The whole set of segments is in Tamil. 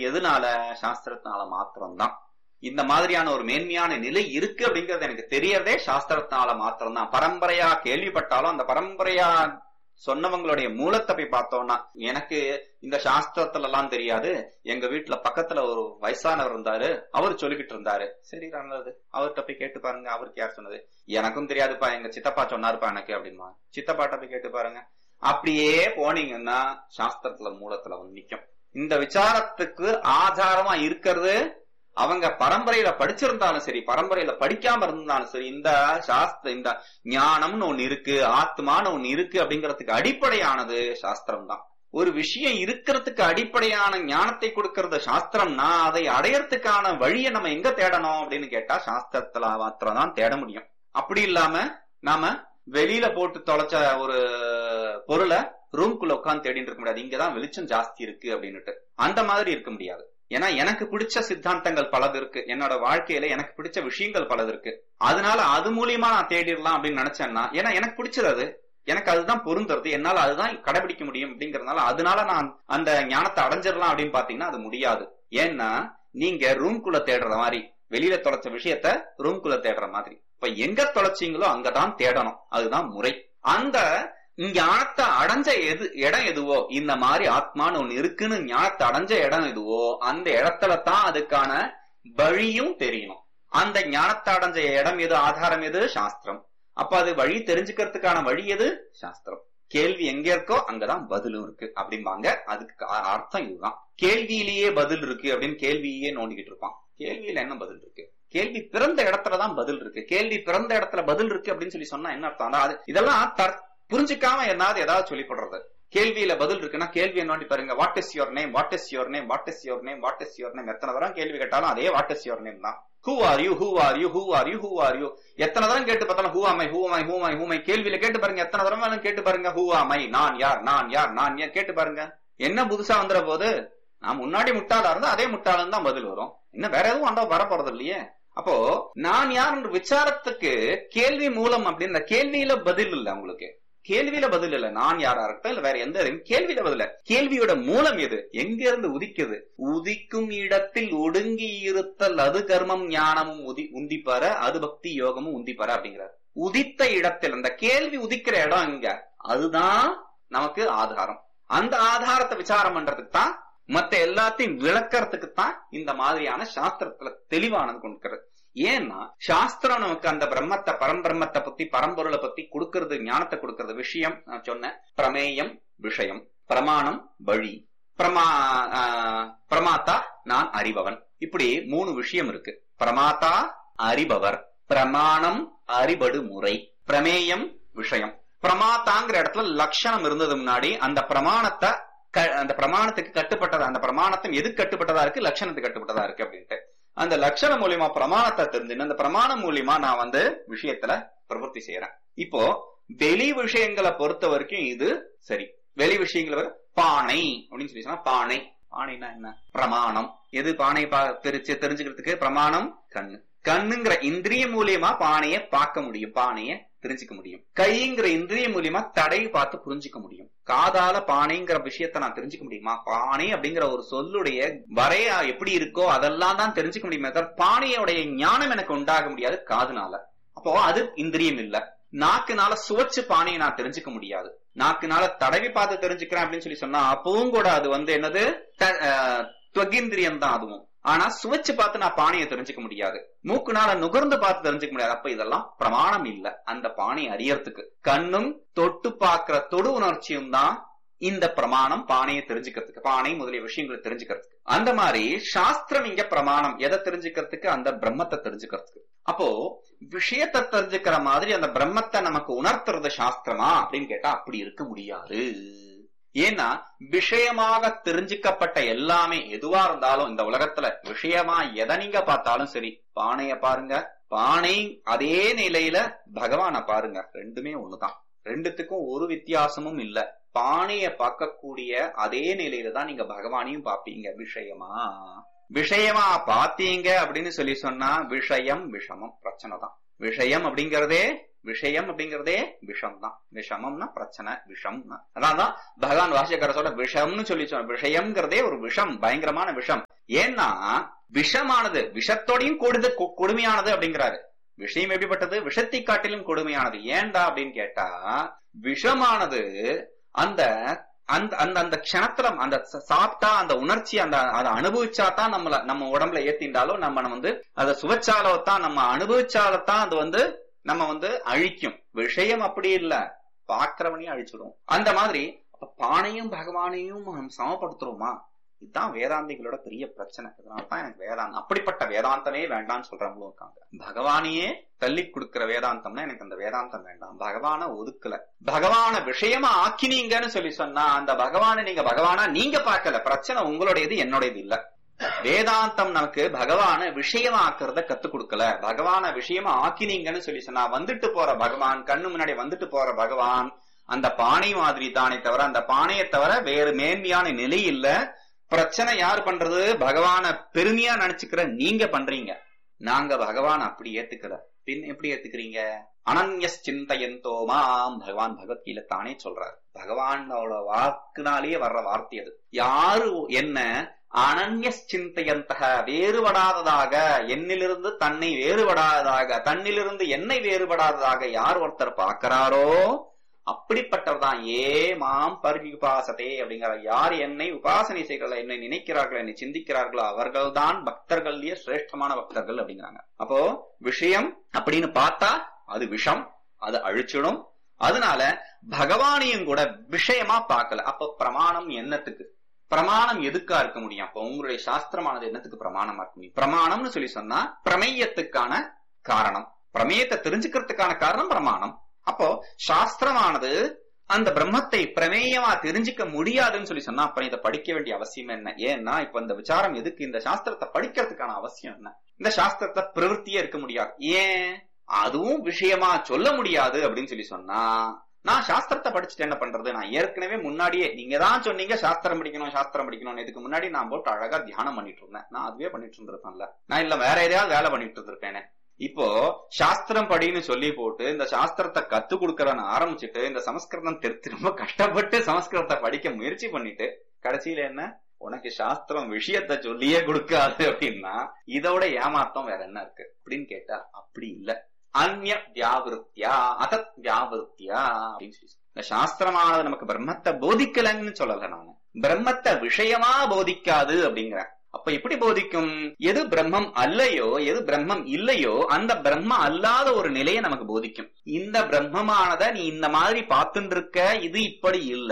எதுனால சாஸ்திரத்தினால மாத்திரம்தான் இந்த மாதிரியான ஒரு மேன்மையான நிலை இருக்கு அப்படிங்கறது எனக்கு தெரியறதே சாஸ்திரத்தினால மாத்திரம்தான் பரம்பரையா கேள்விப்பட்டாலும் அந்த பரம்பரையா சொன்னவங்களுடைய மூலத்தை போய் பார்த்தோம்னா எனக்கு இந்த சாஸ்திரத்துல எல்லாம் தெரியாது எங்க வீட்டுல பக்கத்துல ஒரு வயசானவர் இருந்தாரு அவர் சொல்லிக்கிட்டு இருந்தாரு சரி நல்லது அவர்கிட்ட போய் கேட்டு பாருங்க அவருக்கு யார் சொன்னது எனக்கும் தெரியாதுப்பா எங்க சித்தப்பா சொன்னாருப்பா எனக்கு அப்படிமா சித்தப்பாட்ட போய் கேட்டு பாருங்க அப்படியே போனீங்கன்னா சாஸ்திரத்துல மூலத்துல வந்து நிக்கும் இந்த விசாரத்துக்கு ஆதாரமா இருக்கிறது அவங்க பரம்பரையில படிச்சிருந்தாலும் சரி பரம்பரையில படிக்காம இருந்தாலும் சரி இந்த சாஸ்திர இந்த ஞானம்னு ஒண்ணு இருக்கு ஆத்மான்னு ஒண்ணு இருக்கு அப்படிங்கறதுக்கு அடிப்படையானது சாஸ்திரம் தான் ஒரு விஷயம் இருக்கிறதுக்கு அடிப்படையான ஞானத்தை கொடுக்கறது சாஸ்திரம்னா அதை அடையறதுக்கான வழியை நம்ம எங்க தேடணும் அப்படின்னு கேட்டா சாஸ்திரத்துல மாத்திரம் தான் தேட முடியும் அப்படி இல்லாம நாம வெளியில போட்டு தொலைச்ச ஒரு பொருளை ரூம்குள்ள உட்காந்து தேடிட்டு இருக்க முடியாது இங்கதான் வெளிச்சம் ஜாஸ்தி இருக்கு அப்படின்னுட்டு அந்த மாதிரி இருக்க முடியாது ஏன்னா எனக்கு பிடிச்ச சித்தாந்தங்கள் பலது இருக்கு என்னோட வாழ்க்கையில எனக்கு பிடிச்ச விஷயங்கள் பலது இருக்கு அதனால அது மூலியமா நான் தேடிடலாம் அப்படின்னு நினைச்சேன்னா ஏன்னா எனக்கு பிடிச்சது அது எனக்கு அதுதான் பொருந்துறது என்னால அதுதான் கடைபிடிக்க முடியும் அப்படிங்கறதுனால அதனால நான் அந்த ஞானத்தை அடைஞ்சிடலாம் அப்படின்னு பாத்தீங்கன்னா அது முடியாது ஏன்னா நீங்க ரூம்குள்ள தேடுற மாதிரி வெளியில தொலைச்ச விஷயத்த ரூம்குள்ள தேடுற மாதிரி இப்ப எங்க தொலைச்சீங்களோ அங்கதான் தேடணும் அதுதான் முறை அந்த ஞானத்தை அடைஞ்ச எது இடம் எதுவோ இந்த மாதிரி ஆத்மான்னு ஒண்ணு இருக்குன்னு ஞானத்தை அடைஞ்ச இடம் எதுவோ அந்த இடத்துல தான் அதுக்கான வழியும் தெரியணும் அந்த ஞானத்தை அடைஞ்ச இடம் எது ஆதாரம் எது சாஸ்திரம் அப்ப அது வழி தெரிஞ்சுக்கிறதுக்கான வழி எது சாஸ்திரம் கேள்வி எங்க இருக்கோ அங்கதான் பதிலும் இருக்கு அப்படிம்பாங்க அதுக்கு அர்த்தம் இதுதான் கேள்வியிலேயே பதில் இருக்கு அப்படின்னு கேள்வியே நோண்டிக்கிட்டு இருப்பான் கேள்வியில என்ன பதில் இருக்கு கேள்வி பிறந்த இடத்துலதான் பதில் இருக்கு கேள்வி பிறந்த இடத்துல பதில் இருக்கு அப்படின்னு சொல்லி சொன்னா என்ன அர்த்தம் அது இதெல்லாம் புரிஞ்சுக்காம என்னாவது ஏதாவது சொல்லி போடுறது கேள்வியில பதில் இருக்குன்னா கேள்வி நோண்டி பாருங்க what is your name what is your name what is your name what is your name எத்தனை தரம் கேள்வி கேட்டாலும் அதே வாட் இஸ் யுவர் நேம் தான் who are you who are you who are you who are you எத்தனை தரம் கேட்டு பார்த்தாலும் ஹூ ஆமை ஹூ ஆமை ஹூ ஆமை ஹூமை கேள்வியில கேட்டு பாருங்க எத்தனை தரம் வேணும் கேட்டு பாருங்க ஹூ ஆமை நான் யார் நான் யார் நான் யார் கேட்டு பாருங்க என்ன புதுசா வந்துட போது நான் முன்னாடி முட்டாளா இருந்தா அதே முட்டாளன் தான் பதில் வரும் இன்னும் வேற எதுவும் வந்தா வர போறது இல்லையே அப்போ நான் யார் விசாரத்துக்கு கேள்வி மூலம் அப்படின்னு கேள்வியில பதில் இல்ல உங்களுக்கு கேள்வியில பதில் இல்ல நான் யாரா இருக்கட்டும் இல்ல வேற எந்த கேள்வியில பதில் கேள்வியோட மூலம் எது எங்க இருந்து உதிக்குது உதிக்கும் இடத்தில் ஒடுங்கி இருத்தல் அது கர்மம் ஞானமும் உதி உந்திப்பார அது பக்தி யோகமும் உந்திப்பார அப்படிங்கிறார் உதித்த இடத்தில் அந்த கேள்வி உதிக்கிற இடம் இங்க அதுதான் நமக்கு ஆதாரம் அந்த ஆதாரத்தை விசாரம் பண்றதுக்கு தான் மத்த எல்லாத்தையும் விளக்கறதுக்கு தான் இந்த மாதிரியான சாஸ்திரத்துல தெளிவானது கொடுக்கிறது ஏன்னா சாஸ்திரம் நமக்கு அந்த பிரம்மத்தை பரம்பிரம்மத்தை பத்தி பரம்பொருளை பத்தி கொடுக்கறது ஞானத்தை கொடுக்கறது விஷயம் நான் சொன்னேன் பிரமேயம் விஷயம் பிரமாணம் வழி பிரமா பிரமாத்தா நான் அறிபவன் இப்படி மூணு விஷயம் இருக்கு பிரமாத்தா அறிபவர் பிரமாணம் அறிபடு முறை பிரமேயம் விஷயம் பிரமாத்தாங்கிற இடத்துல லட்சணம் இருந்தது முன்னாடி அந்த பிரமாணத்தை அந்த பிரமாணத்துக்கு கட்டுப்பட்டதா அந்த பிரமாணத்தை எது கட்டுப்பட்டதா இருக்கு லட்சணத்துக்கு கட்டுப்பட்டதா இருக்கு அப்படின்ட்டு அந்த லட்சணம் மூலியமா பிரமாணத்தை தெரிஞ்சுன்னு அந்த பிரமாணம் மூலியமா நான் வந்து விஷயத்துல பிரவர்த்தி செய்யறேன் இப்போ வெளி விஷயங்களை பொறுத்த வரைக்கும் இது சரி வெளி விஷயங்களை பானை அப்படின்னு சொல்லி சொன்னா பானை பானைனா என்ன பிரமாணம் எது பானை பிரிச்சு தெரிஞ்சுக்கிறதுக்கு பிரமாணம் கண்ணு கண்ணுங்கிற இந்திரிய மூலியமா பானைய பார்க்க முடியும் பானைய தெரிஞ்சுக்க முடியும் கைங்கிற இந்திரிய மூலியமா தடை பார்த்து புரிஞ்சுக்க முடியும் காதால பானைங்கிற விஷயத்த நான் தெரிஞ்சுக்க முடியுமா பானை அப்படிங்கிற ஒரு சொல்லுடைய வரைய எப்படி இருக்கோ அதெல்லாம் தான் தெரிஞ்சுக்க முடியுமே தவிர பானையோடைய ஞானம் எனக்கு உண்டாக முடியாது காதுனால அப்போ அது இந்திரியம் இல்ல நாக்குனால சுவச்சு பானையை நான் தெரிஞ்சுக்க முடியாது நாக்குனால தடவி பார்த்து தெரிஞ்சுக்கிறேன் அப்படின்னு சொல்லி சொன்னா அப்பவும் கூட அது வந்து என்னது துவகிந்திரியம் தான் அதுவும் ஆனா சுவைச்சு பார்த்து நான் பானையை தெரிஞ்சுக்க முடியாது மூக்குனால நுகர்ந்து பார்த்து தெரிஞ்சுக்க முடியாது அப்ப இதெல்லாம் பிரமாணம் இல்ல அந்த பானையை அறியறதுக்கு கண்ணும் தொட்டு பார்க்கிற தொடு உணர்ச்சியும் தான் இந்த பிரமாணம் பானையை தெரிஞ்சுக்கிறதுக்கு பானை முதலிய விஷயங்களை தெரிஞ்சுக்கிறதுக்கு அந்த மாதிரி சாஸ்திரம் இங்க பிரமாணம் எதை தெரிஞ்சுக்கிறதுக்கு அந்த பிரம்மத்தை தெரிஞ்சுக்கிறதுக்கு அப்போ விஷயத்தை தெரிஞ்சுக்கிற மாதிரி அந்த பிரம்மத்தை நமக்கு உணர்த்துறது சாஸ்திரமா அப்படின்னு கேட்டா அப்படி இருக்க முடியாது ஏன்னா விஷயமாக தெரிஞ்சுக்கப்பட்ட எல்லாமே எதுவா இருந்தாலும் இந்த உலகத்துல விஷயமா எதை நீங்க பார்த்தாலும் சரி பானைய பாருங்க பானை அதே நிலையில பகவான பாருங்க ரெண்டுமே ஒண்ணுதான் ரெண்டுத்துக்கும் ஒரு வித்தியாசமும் இல்ல பானைய பார்க்கக்கூடிய அதே நிலையில தான் நீங்க பகவானையும் பாப்பீங்க விஷயமா விஷயமா பாத்தீங்க அப்படின்னு சொல்லி சொன்னா விஷயம் விஷமம் பிரச்சனை தான் விஷயம் அப்படிங்கறதே விஷயம் அப்படிங்கறதே விஷம் தான் விஷமம்னா பிரச்சனை விஷம் அதான் தான் பகவான் வாசியக்கார சொல்ற விஷம்னு சொல்லி சொன்ன விஷயம்ங்கிறதே ஒரு விஷம் பயங்கரமான விஷம் ஏன்னா விஷமானது விஷத்தோடையும் கூடுது கொ- கொடுமையானது அப்படிங்கிறாரு விஷயம் எப்படிப்பட்டது விஷத்தை காட்டிலும் கொடுமையானது ஏன்டா அப்படின்னு கேட்டா விஷமானது அந்த அந்த அந்த அந்த க்ஷணத்துல அந்த ச- சாப்பிட்டா அந்த உணர்ச்சி அந்த அதை அனுபவிச்சா தான் நம்மள நம்ம உடம்புல ஏத்திண்டாலும் நம்ம வந்து அதை சுவைச்சாலத்தான் நம்ம அனுபவிச்சாலத்தான் அது வந்து நம்ம வந்து அழிக்கும் விஷயம் அப்படி இல்ல பாக்குறவனையும் அழிச்சிடும் அந்த மாதிரி அப்ப பானையும் பகவானையும் நம்ம சமப்படுத்துறோமா இதுதான் வேதாந்திகளோட பெரிய பிரச்சனை அதனாலதான் எனக்கு வேதாந்தம் அப்படிப்பட்ட வேதாந்தமே வேண்டாம்னு சொல்றவங்களும் இருக்காங்க பகவானையே தள்ளி கொடுக்கிற வேதாந்தம்னா எனக்கு அந்த வேதாந்தம் வேண்டாம் பகவான ஒதுக்கல பகவான விஷயமா ஆக்கினீங்கன்னு சொல்லி சொன்னா அந்த பகவானை நீங்க பகவானா நீங்க பார்க்கல பிரச்சனை உங்களுடையது என்னுடையது இல்ல வேதாந்தம் நமக்கு பகவான விஷயமா ஆக்குறத கத்து கொடுக்கல பகவான விஷயமா ஆக்கினீங்கன்னு சொல்லி சொன்னா வந்துட்டு போற பகவான் கண்ணு முன்னாடி வந்துட்டு போற பகவான் அந்த பானை மாதிரி தானே தவிர அந்த பானையை தவிர வேறு மேன்மையான நிலை இல்ல பிரச்சனை யார் பண்றது பகவான பெருமையா நினைச்சுக்கிற நீங்க பண்றீங்க நாங்க பகவான் அப்படி ஏத்துக்கல பின் எப்படி ஏத்துக்கிறீங்க அனன்யஸ் சிந்தையந்தோ மாம் பகவான் பகவத்கீதை தானே சொல்றாரு பகவானோட வாக்குனாலேயே வர்ற வார்த்தை அது யாரு என்ன அனன்ய சிந்தையந்தக வேறுபடாததாக என்னிலிருந்து தன்னை வேறுபடாததாக தன்னிலிருந்து என்னை வேறுபடாததாக யார் ஒருத்தர் பார்க்கிறாரோ அப்படிப்பட்டவர்தான் ஏ மாம் பரிபாசதே அப்படிங்கிற யார் என்னை உபாசனை செய்கிறார்கள் என்னை நினைக்கிறார்கள் என்னை சிந்திக்கிறார்களோ அவர்கள்தான் பக்தர்கள்லயே சிரேஷ்டமான பக்தர்கள் அப்படிங்கிறாங்க அப்போ விஷயம் அப்படின்னு பார்த்தா அது விஷம் அது அழிச்சிடும் அதனால பகவானையும் கூட விஷயமா பார்க்கல அப்ப பிரமாணம் என்னத்துக்கு பிரமாணம் எதுக்கா இருக்க முடியும் அப்ப உங்களுடைய சாஸ்திரமானது என்னத்துக்கு பிரமாணமா இருக்க முடியும் பிரமாணம்னு சொல்லி சொன்னா பிரமேயத்துக்கான காரணம் பிரமேயத்தை தெரிஞ்சுக்கிறதுக்கான காரணம் பிரமாணம் அப்போ சாஸ்திரமானது அந்த பிரம்மத்தை பிரமேயமா தெரிஞ்சுக்க முடியாதுன்னு சொல்லி சொன்னா அப்புறம் இதை படிக்க வேண்டிய அவசியம் என்ன ஏன்னா இப்ப இந்த விசாரம் எதுக்கு இந்த சாஸ்திரத்தை படிக்கிறதுக்கான அவசியம் என்ன இந்த சாஸ்திரத்தை பிரவருத்தியே இருக்க முடியாது ஏன் அதுவும் விஷயமா சொல்ல முடியாது அப்படின்னு சொல்லி சொன்னா நான் சாஸ்திரத்தை படிச்சுட்டு என்ன பண்றது நான் ஏற்கனவே முன்னாடியே நீங்க தான் சொன்னீங்க சாஸ்திரம் படிக்கணும் சாஸ்திரம் படிக்கணும் இதுக்கு முன்னாடி நான் போட்டு அழகா தியானம் பண்ணிட்டு இருந்தேன் நான் அதுவே பண்ணிட்டு இருந்திருப்பேன்ல நான் இல்ல வேற எதையாவது வேலை பண்ணிட்டு இருந்திருப்பேனே இப்போ சாஸ்திரம் படின்னு சொல்லி போட்டு இந்த சாஸ்திரத்தை கத்து கொடுக்கறன்னு ஆரம்பிச்சுட்டு இந்த சமஸ்கிருதம் தெரி- திரும்ப கஷ்டப்பட்டு சமஸ்கிருதத்தை படிக்க முயற்சி பண்ணிட்டு கடைசியில என்ன உனக்கு சாஸ்திரம் விஷயத்த சொல்லியே கொடுக்காது அப்படின்னா இதோட ஏமாத்தம் வேற என்ன இருக்கு அப்படின்னு கேட்டா அப்படி இல்ல அந்நிய வியாவிருத்தியா அதத் வியாவிருத்தியா அப்படின்னு சொல்லி சொல்றாங்க. இந்த சாஸ்திரமானது நமக்கு பிரம்மத்தை போதிக்கலன்னு சொல்லல நானு பிரம்மத்தை விஷயமா போதிக்காது அப்படிங்கிறேன் அப்ப எப்படி போதிக்கும் எது பிரம்மம் அல்லையோ எது பிரம்மம் இல்லையோ அந்த பிரம்ம அல்லாத ஒரு நிலையை நமக்கு போதிக்கும் இந்த பிரம்மமானத நீ இந்த மாதிரி பார்த்துட்டு இருக்க இது இப்படி இல்ல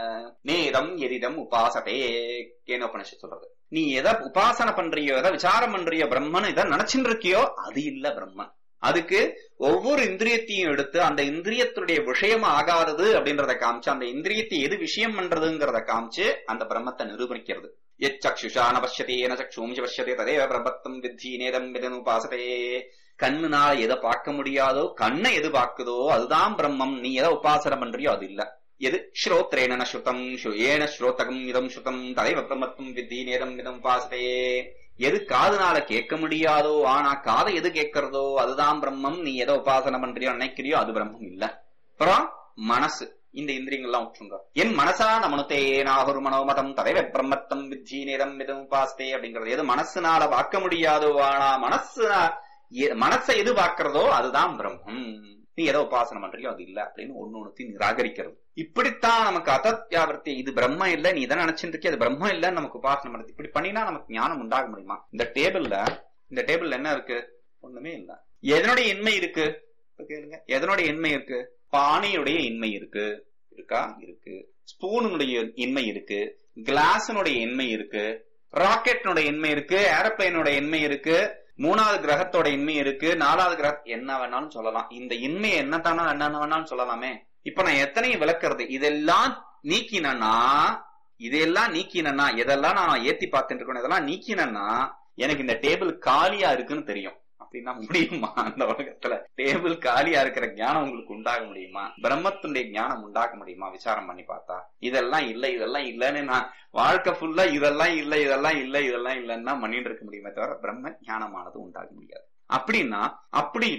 நேரம் எரிதம் உபாசதே கேனோபனிஷத் சொல்றது நீ எதை உபாசனை பண்றியோ எதை விசாரம் பண்றியோ பிரம்மன் எதை நினைச்சுட்டு இருக்கியோ அது இல்ல பிரம்மன் அதுக்கு ஒவ்வொரு இந்திரியத்தையும் எடுத்து அந்த இந்திரியத்துடைய விஷயம் ஆகாதது அப்படின்றத காமிச்சு அந்த இந்திரியத்தை எது விஷயம் பண்றதுங்கிறத காமிச்சு அந்த பிரம்மத்தை நிரூபணிக்கிறது எச்சக்ஷுஷா ந பஷ்யதே ந சக்ஷூம்சி பஷ்யதே ததேவ பிரம்மத்தம் வித்தி நேதம் விதனுபாசதே கண்ணுனால எதை பார்க்க முடியாதோ கண்ணை எது பார்க்குதோ அதுதான் பிரம்மம் நீ எதை உபாசனை பண்றியோ அது இல்ல எது ஸ்ரோத்ரேன ந ஸ்ருதம் ஸ்ரு- ஏன ஸ்ரோதகம் இதம் ஸ்ருதம் ததைவ பிரம்மத்தும் வித்தி நேதம் இதம் உபாசதே எது காதுனால கேட்க முடியாதோ ஆனா காதை எது கேட்கறதோ அதுதான் பிரம்மம் நீ எதை உபாசனை பண்றியோ நினைக்கிறியோ அது பிரம்மம் இல்ல அப்புறம் மனசு இந்த இந்திரியங்கள்லாம் விட்டுருங்க என் மனசா நமனுத்தே நாகொரு மனோமதம் ததைவ பிரம்மத்தம் வித்தி நேரம் மிதம் உபாசதே அப்படிங்கிறது எது மனசுனால பார்க்க முடியாதோ ஆனா மனசு எ- மனசை எது பார்க்கிறதோ அதுதான் பிரம்மம் நீ எதை உபாசனை பண்றியோ அது இல்ல அப்படின்னு ஒண்ணு ஒண்ணுத்தையும் நிராகரிக்கிறது இப்படித்தான் நமக்கு அதத்யாவர்த்தி இது பிரம்ம இல்ல நீ இதை நினைச்சிட்டு இருக்கிய அது பிரம்ம இல்ல நமக்கு உபாசனை பண்ணுறது இப்படி பண்ணினா நமக்கு ஞானம் உண்டாக முடியுமா இந்த டேபிள்ல இந்த டேபிள்ல என்ன இருக்கு ஒண்ணுமே இல்ல எதனுடைய இன்மை இருக்கு இப்ப கேளுங்க எதனுடைய இன்மை இருக்கு பானையுடைய இன்மை இருக்கு இருக்கா இருக்கு ஸ்பூனுடைய இன்மை இருக்கு கிளாஸினுடைய இன்மை இருக்கு ராக்கெட்னுடைய இன்மை இருக்கு ஏரோப்ளைனோட இன்மை இருக்கு மூணாவது கிரகத்தோட இன்மை இருக்கு நாலாவது கிரக என்ன வேணாலும் சொல்லலாம் இந்த இன்மை என்னத்தானா என்ன வேணாலும் சொல்லலாமே இப்ப நான் எத்தனை விளக்குறது இதெல்லாம் நீக்கினன்னா இதெல்லாம் நீக்கினன்னா எதெல்லாம் நான் ஏத்தி பார்த்துட்டு இருக்கணும் இதெல்லாம் நீக்கினன்னா எனக்கு இந்த டேபிள் காலியா இருக்குன்னு தெரியும் அப்படின்னா முடியுமா அந்த உலகத்துல டேபிள் காலியா இருக்கிற ஞானம் உங்களுக்கு உண்டாக முடியுமா பிரம்மத்துடைய ஞானம் உண்டாக முடியுமா விசாரம் பண்ணி பார்த்தா இதெல்லாம் இல்ல இதெல்லாம் இல்லன்னு நான் வாழ்க்கை ஃபுல்லா இதெல்லாம் இல்ல இதெல்லாம் இல்ல இதெல்லாம் இல்லன்னா பண்ணிட்டு இருக்க முடியுமே தவிர பிரம்ம ஞானமானது உண்டாக முடியாது அப்படின்னா அப்படி இல்ல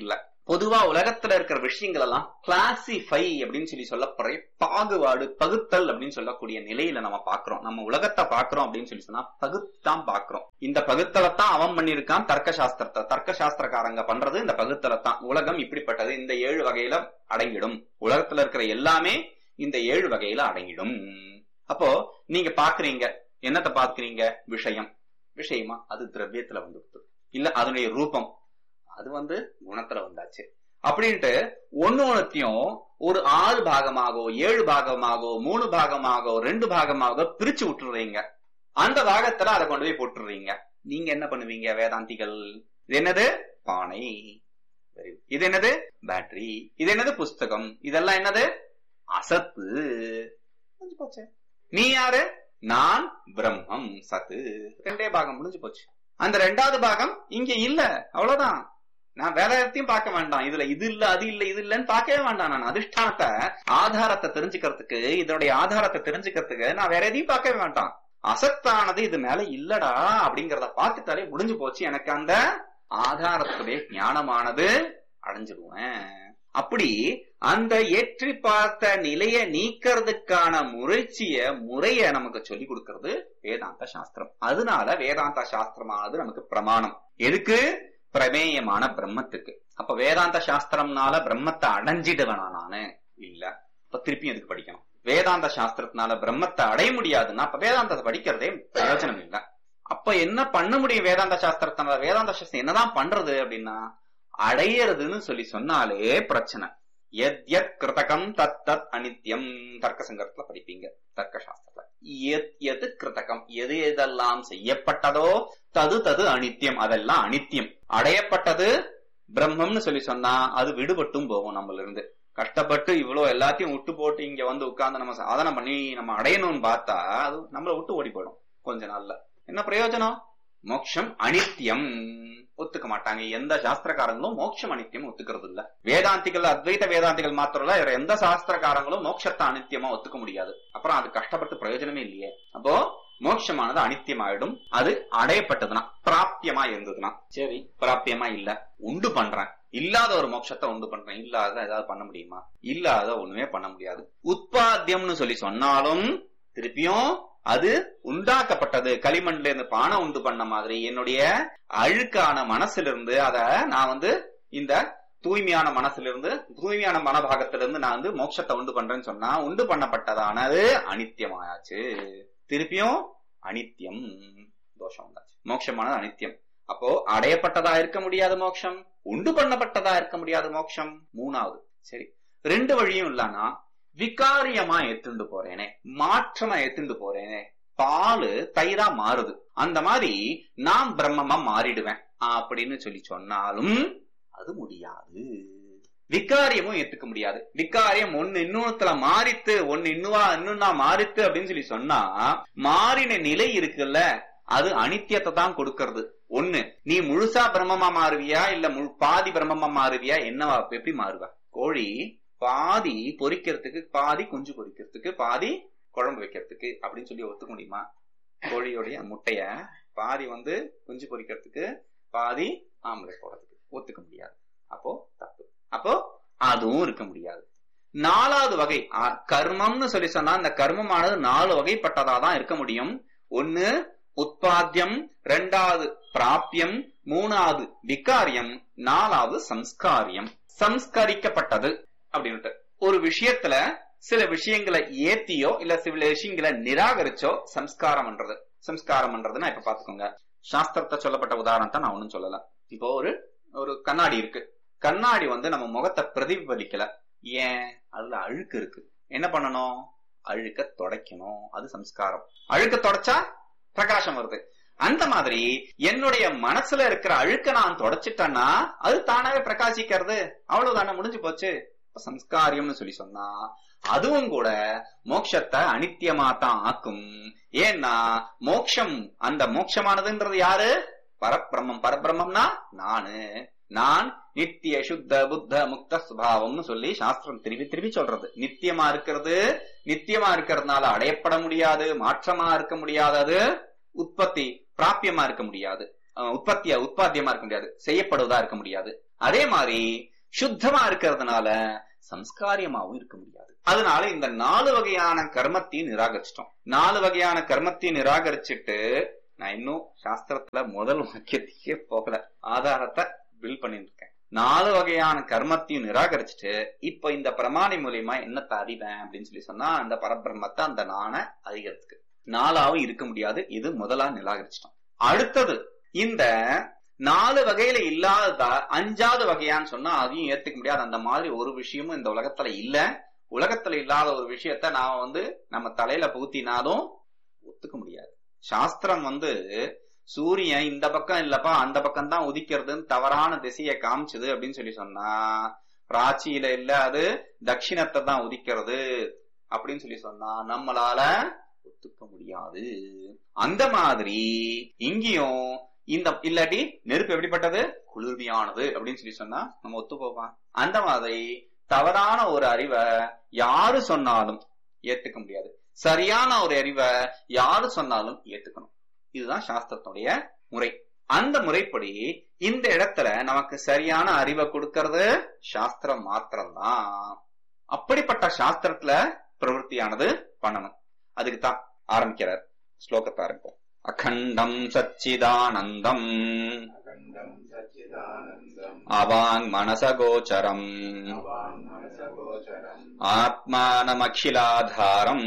பொதுவா உலகத்துல இருக்கிற விஷயங்கள் எல்லாம் கிளாசிஃபை அப்படின்னு சொல்லி சொல்லப்படுற பாகுபாடு பகுத்தல் அப்படின்னு சொல்லக்கூடிய நிலையில நம்ம பாக்குறோம் நம்ம உலகத்தை பாக்குறோம் அப்படின்னு சொல்லி சொன்னா பகுத்தான் பாக்குறோம் இந்த பகுத்தலைத்தான் அவன் பண்ணிருக்கான் தர்க்க சாஸ்திரத்தை தர்க்க சாஸ்திரக்காரங்க பண்றது இந்த பகுத்தலைத்தான் உலகம் இப்படிப்பட்டது இந்த ஏழு வகையில அடங்கிடும் உலகத்துல இருக்கிற எல்லாமே இந்த ஏழு வகையில அடங்கிடும் அப்போ நீங்க பாக்குறீங்க என்னத்தை பாக்குறீங்க விஷயம் விஷயமா அது திரவியத்துல வந்துடுது இல்ல அதனுடைய ரூபம் அது வந்து குணத்துல வந்தாச்சு அப்படின்ட்டு ஒன்னு ஒன்னத்தையும் ஒரு ஆறு பாகமாகவோ ஏழு பாகமாகவோ மூணு பாகமாகவோ ரெண்டு பாகமாக பிரிச்சு விட்டுறீங்க அந்த பாகத்துல அதை கொண்டு போய் போட்டுறீங்க நீங்க என்ன பண்ணுவீங்க வேதாந்திகள் இது என்னது பானை Very good. இது என்னது பேட்டரி இது என்னது புஸ்தகம் இதெல்லாம் என்னது அசத்து முடிஞ்சு போச்சு நீ யாரு நான் பிரம்மம் சத்து ரெண்டே பாகம் முடிஞ்சு போச்சு அந்த ரெண்டாவது பாகம் இங்க இல்ல அவ்வளவுதான் நான் வேற எதையும் பார்க்க வேண்டாம் இதுல இது இல்ல அது இல்ல இது இல்லன்னு பார்க்கவே வேண்டாம் நான் அதிஷ்டானத்தை ஆதாரத்தை தெரிஞ்சுக்கிறதுக்கு இதனுடைய ஆதாரத்தை தெரிஞ்சுக்கிறதுக்கு நான் வேற எதையும் பார்க்கவே வேண்டாம் அசத்தானது இது மேல இல்லடா அப்படிங்கறத பார்த்துட்டாலே முடிஞ்சு போச்சு எனக்கு அந்த ஆதாரத்துடைய ஞானமானது அடைஞ்சிடுவேன் அப்படி அந்த ஏற்றி பார்த்த நிலைய நீக்கிறதுக்கான முறைச்சிய முறைய நமக்கு சொல்லி கொடுக்கிறது வேதாந்த சாஸ்திரம் அதனால வேதாந்த சாஸ்திரமானது நமக்கு பிரமாணம் எதுக்கு பிரமேயமான பிரம்மத்துக்கு அப்ப வேதாந்த சாஸ்திரம்னால பிரம்மத்தை அடைஞ்சிடுவேனா நானு இல்ல அப்ப திருப்பி எதுக்கு படிக்கணும் வேதாந்த சாஸ்திரத்தினால பிரம்மத்தை அடைய முடியாதுன்னா அப்ப வேதாந்தத்தை படிக்கிறதே பிரயோஜனம் இல்ல அப்ப என்ன பண்ண முடியும் வேதாந்த சாஸ்திரத்தினால வேதாந்த சாஸ்திரம் என்னதான் பண்றது அப்படின்னா அடையறதுன்னு சொல்லி சொன்னாலே பிரச்சனை எத் எத் கிருதகம் தத் தத் அனித்யம் தர்க்க சங்கரத்துல படிப்பீங்க தர்க்க சாஸ்திரத்துல எத் எது கிருதகம் எது எதெல்லாம் செய்யப்பட்டதோ தது தது அனித்யம் அதெல்லாம் அனித்யம் அடையப்பட்டது பிரம்மம்னு சொல்லி சொன்னா அது விடுபட்டும் போகும் நம்மள இருந்து கஷ்டப்பட்டு இவ்வளவு எல்லாத்தையும் விட்டு போட்டு இங்க வந்து உட்கார்ந்து நம்ம சாதனை பண்ணி நம்ம அடையணும்னு பார்த்தா அது நம்மள விட்டு ஓடி போயிடும் கொஞ்ச நாள்ல என்ன பிரயோஜனம் மோட்சம் அனித்யம் ஒத்துக்க மாட்டாங்க எந்த சாஸ்திரக்காரங்களும் மோட்சம் அனித்தியம் ஒத்துக்கிறது இல்ல வேதாந்திகள் அத்வைத வேதாந்திகள் மாத்திரம் இல்ல வேற எந்த சாஸ்திரக்காரங்களும் மோட்சத்தை அனித்தியமா ஒத்துக்க முடியாது அப்புறம் அது கஷ்டப்பட்டு பிரயோஜனமே இல்லையே அப்போ மோட்சமானது அனித்தியமாயிடும் அது அடையப்பட்டதுன்னா பிராப்தியமா இருந்ததுன்னா சரி பிராப்தியமா இல்ல உண்டு பண்றேன் இல்லாத ஒரு மோட்சத்தை உண்டு பண்றேன் இல்லாத ஏதாவது பண்ண முடியுமா இல்லாத ஒண்ணுமே பண்ண முடியாது உட்பாத்தியம்னு சொல்லி சொன்னாலும் திருப்பியும் அது உண்டாக்கப்பட்டது களிமண்ல இருந்து பானை உண்டு பண்ண மாதிரி என்னுடைய அழுக்கான மனசிலிருந்து அத நான் வந்து இந்த தூய்மையான மனசிலிருந்து தூய்மையான மனபாகத்திலிருந்து நான் வந்து மோட்சத்தை உண்டு பண்றேன்னு சொன்னா உண்டு பண்ணப்பட்டதானது அனித்தியமாயாச்சு திருப்பியும் அனித்தியம் தோஷம் வந்தாச்சு மோட்சமானது அனித்தியம் அப்போ அடையப்பட்டதா இருக்க முடியாத மோட்சம் உண்டு பண்ணப்பட்டதா இருக்க முடியாத மோட்சம் மூணாவது சரி ரெண்டு வழியும் இல்லனா விகாரியமா எடுத்துட்டு போறேனே மாற்றமா எடுத்துட்டு போறேனே பாலு தயிரா மாறுது அந்த மாதிரி நான் பிரம்மமா மாறிடுவேன் அப்படின்னு சொல்லி சொன்னாலும் அது முடியாது விகாரியமும் ஏத்துக்க முடியாது விகாரியம் ஒன்னு இன்னொன்னுல மாறித்து ஒன்னு இன்னுவா இன்னும் மாறித்து அப்படின்னு சொல்லி சொன்னா மாறின நிலை இருக்குல்ல அது அனித்தியத்தை தான் கொடுக்கறது ஒண்ணு நீ முழுசா பிரம்மமா மாறுவியா இல்ல முழு பாதி பிரம்மமா மாறுவியா என்னவா எப்படி மாறுவ கோழி பாதி பொரிக்கிறதுக்கு பாதி குஞ்சு பொரிக்கிறதுக்கு பாதி குழம்பு வைக்கிறதுக்கு அப்படின்னு சொல்லி ஒத்துக்க முடியுமா கோழியோடைய முட்டைய பாதி வந்து குஞ்சு பொரிக்கிறதுக்கு பாதி ஆம்லெட் போடுறதுக்கு ஒத்துக்க முடியாது அப்போ தப்பு அப்போ அதுவும் இருக்க முடியாது நாலாவது வகை அ- கர்மம்னு சொல்லி சொன்னா அந்த கர்மமானது நாலு வகைப்பட்டதா தான் இருக்க முடியும் ஒன்னு உட்பாத்தியம் ரெண்டாவது பிராப்தியம் மூணாவது விகாரியம் நாலாவது சம்ஸ்காரியம் சம்ஸ்கரிக்கப்பட்டது அப்படின்ட்டு ஒரு விஷயத்துல சில விஷயங்களை ஏத்தியோ இல்ல சில விஷயங்களை நிராகரிச்சோ சம்ஸ்காரம் பண்றது சம்ஸ்காரம் பண்றதுன்னா இப்ப பாத்துக்கோங்க சாஸ்திரத்தை சொல்லப்பட்ட உதாரணத்தை நான் ஒண்ணும் சொல்லல இப்போ ஒரு ஒரு கண்ணாடி இருக்கு கண்ணாடி வந்து நம்ம முகத்தை பிரதிபலிக்கல ஏன் அதுல அழுக்கு இருக்கு என்ன பண்ணணும் அழுக்க தொடக்கணும் அது சம்ஸ்காரம் அழுக்க தொடச்சா பிரகாசம் வருது அந்த மாதிரி என்னுடைய மனசுல இருக்கிற அழுக்க நான் தொடச்சிட்டேன்னா அது தானாவே பிரகாசிக்கிறது அவ்வளவுதானே முடிஞ்சு போச்சு இப்ப சம்ஸ்காரியம்னு சொல்லி சொன்னா அதுவும் கூட மோட்சத்தை அனித்தியமா தான் ஆக்கும் ஏன்னா மோட்சம் அந்த மோட்சமானதுன்றது யாரு பரபிரம்மம் பரபிரம்மம்னா நானு நான் நித்திய சுத்த புத்த முக்த சுபாவம்னு சொல்லி சாஸ்திரம் திருப்பி திருப்பி சொல்றது நித்தியமா இருக்கிறது நித்தியமா இருக்கிறதுனால அடையப்பட முடியாது மாற்றமா இருக்க முடியாதது உற்பத்தி பிராபியமா இருக்க முடியாது அஹ் உற்பத்தியா உற்பத்தியமா இருக்க முடியாது செய்யப்படுவதா இருக்க முடியாது அதே மாதிரி சுத்தமா இருக்கிறதுனால சம்ஸ்காரியமாவும் இருக்க முடியாது அதனால இந்த நாலு வகையான கர்மத்தையும் நிராகரிச்சிட்டோம் நாலு வகையான கர்மத்தையும் நிராகரிச்சுட்டு நான் இன்னும் சாஸ்திரத்துல முதல் வாக்கியத்தையே போகல ஆதாரத்தை பில் பண்ணிட்டு இருக்கேன் நாலு வகையான கர்மத்தையும் நிராகரிச்சுட்டு இப்ப இந்த பிரமாணி மூலியமா என்னத்தை அறிவேன் அப்படின்னு சொல்லி சொன்னா அந்த பரபிரம்மத்தை அந்த நாண அறிகிறதுக்கு நாலாவும் இருக்க முடியாது இது முதலா நிராகரிச்சிட்டோம் அடுத்தது இந்த நாலு வகையில இல்லாத அஞ்சாவது வகையான்னு சொன்னா அதையும் ஏத்துக்க முடியாது அந்த மாதிரி ஒரு விஷயமும் இந்த உலகத்துல இல்ல உலகத்துல இல்லாத ஒரு விஷயத்த நாம வந்து நம்ம தலையில புகுத்தினாலும் ஒத்துக்க முடியாது சாஸ்திரம் வந்து சூரியன் இந்த பக்கம் இல்லப்பா அந்த பக்கம் தான் உதிக்கிறதுன்னு தவறான திசையை காமிச்சது அப்படின்னு சொல்லி சொன்னா பிராச்சியில இல்ல அது தட்சிணத்தை தான் உதிக்கிறது அப்படின்னு சொல்லி சொன்னா நம்மளால ஒத்துக்க முடியாது அந்த மாதிரி இங்கேயும் இந்த இல்லாட்டி நெருப்பு எப்படிப்பட்டது குளிர்மையானது அப்படின்னு சொல்லி சொன்னா நம்ம ஒத்து போவான் அந்த மாதிரி தவறான ஒரு அறிவை யாரு சொன்னாலும் ஏத்துக்க முடியாது சரியான ஒரு அறிவை யாரு சொன்னாலும் ஏத்துக்கணும் இதுதான் சாஸ்திரத்துடைய முறை அந்த முறைப்படி இந்த இடத்துல நமக்கு சரியான அறிவை கொடுக்கறது சாஸ்திரம் மாத்திரம்தான் அப்படிப்பட்ட சாஸ்திரத்துல பிரவருத்தியானது பண்ணணும் அதுக்கு தான் ஆரம்பிக்கிறார் ஸ்லோகத்தை ஆரம்பிப்போம் அகண்டம் சச்சிதானந்தம் அகண்டம் சச்சிதானந்தம் அவாங் மனசகோச்சரம் அவான்மனசகோச்சரம் ஆத்மானமகிலாதாரம்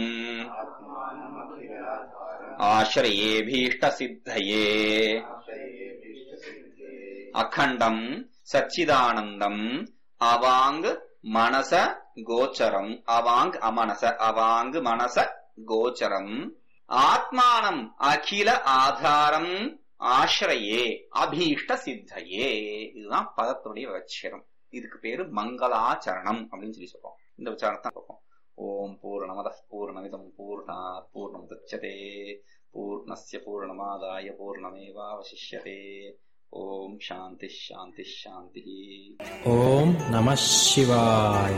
ஆத்மானமகிலாதாரம் ஆசிரயேபீஷ்ட சித்தயே ஆசயே விஷ்டசித்தே அகண்டம் சச்சிதானந்தம் அவாங் மனச கோச்சரம் அவாங் அமனச அவாங் மனச கோச்சரம் ஆத்மானம் அகில ஆதாரம் ஆசிரயே அபீஷ்ட சித்தையே இதுதான் பதத்துடைய வச்சிரம் இதுக்கு பேரு மங்களாச்சரணம் அப்படின்னு சொல்லி சொல்றோம் இந்த உச்சாரணத்தை பார்ப்போம் ஓம் பூர்ணமத பூர்ணமிதம் பூர்ணாத் பூர்ணமுதட்சதே பூர்ணஸ்ய பூர்ணமாதாய பூர்ணமேவாவசிஷ்யதே ஓம் சாந்தி சாந்தி சாந்தி ॐ नमः शिवाय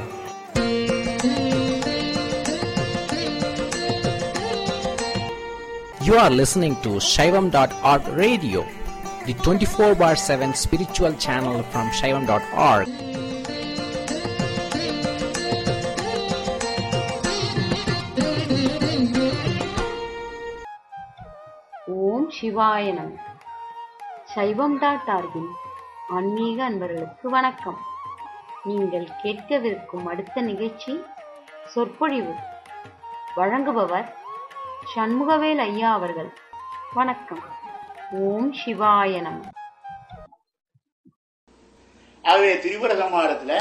You are listening to Shaivam.org radio, the 24 bar 7 spiritual channel from Shaivam.org. ஓம் சிவாய நம சைவம் டாட் ஆர்கின் ஆன்மீக அன்பர்களுக்கு வணக்கம் நீங்கள் கேட்கவிருக்கும் அடுத்த நிகழ்ச்சி சொற்பொழிவு வழங்குபவர் சண்முகவேல் ஐயா அவர்கள் வணக்கம் ஓம் சிவாய நம ஆகவே திரிபுர சம்ஹாரத்துல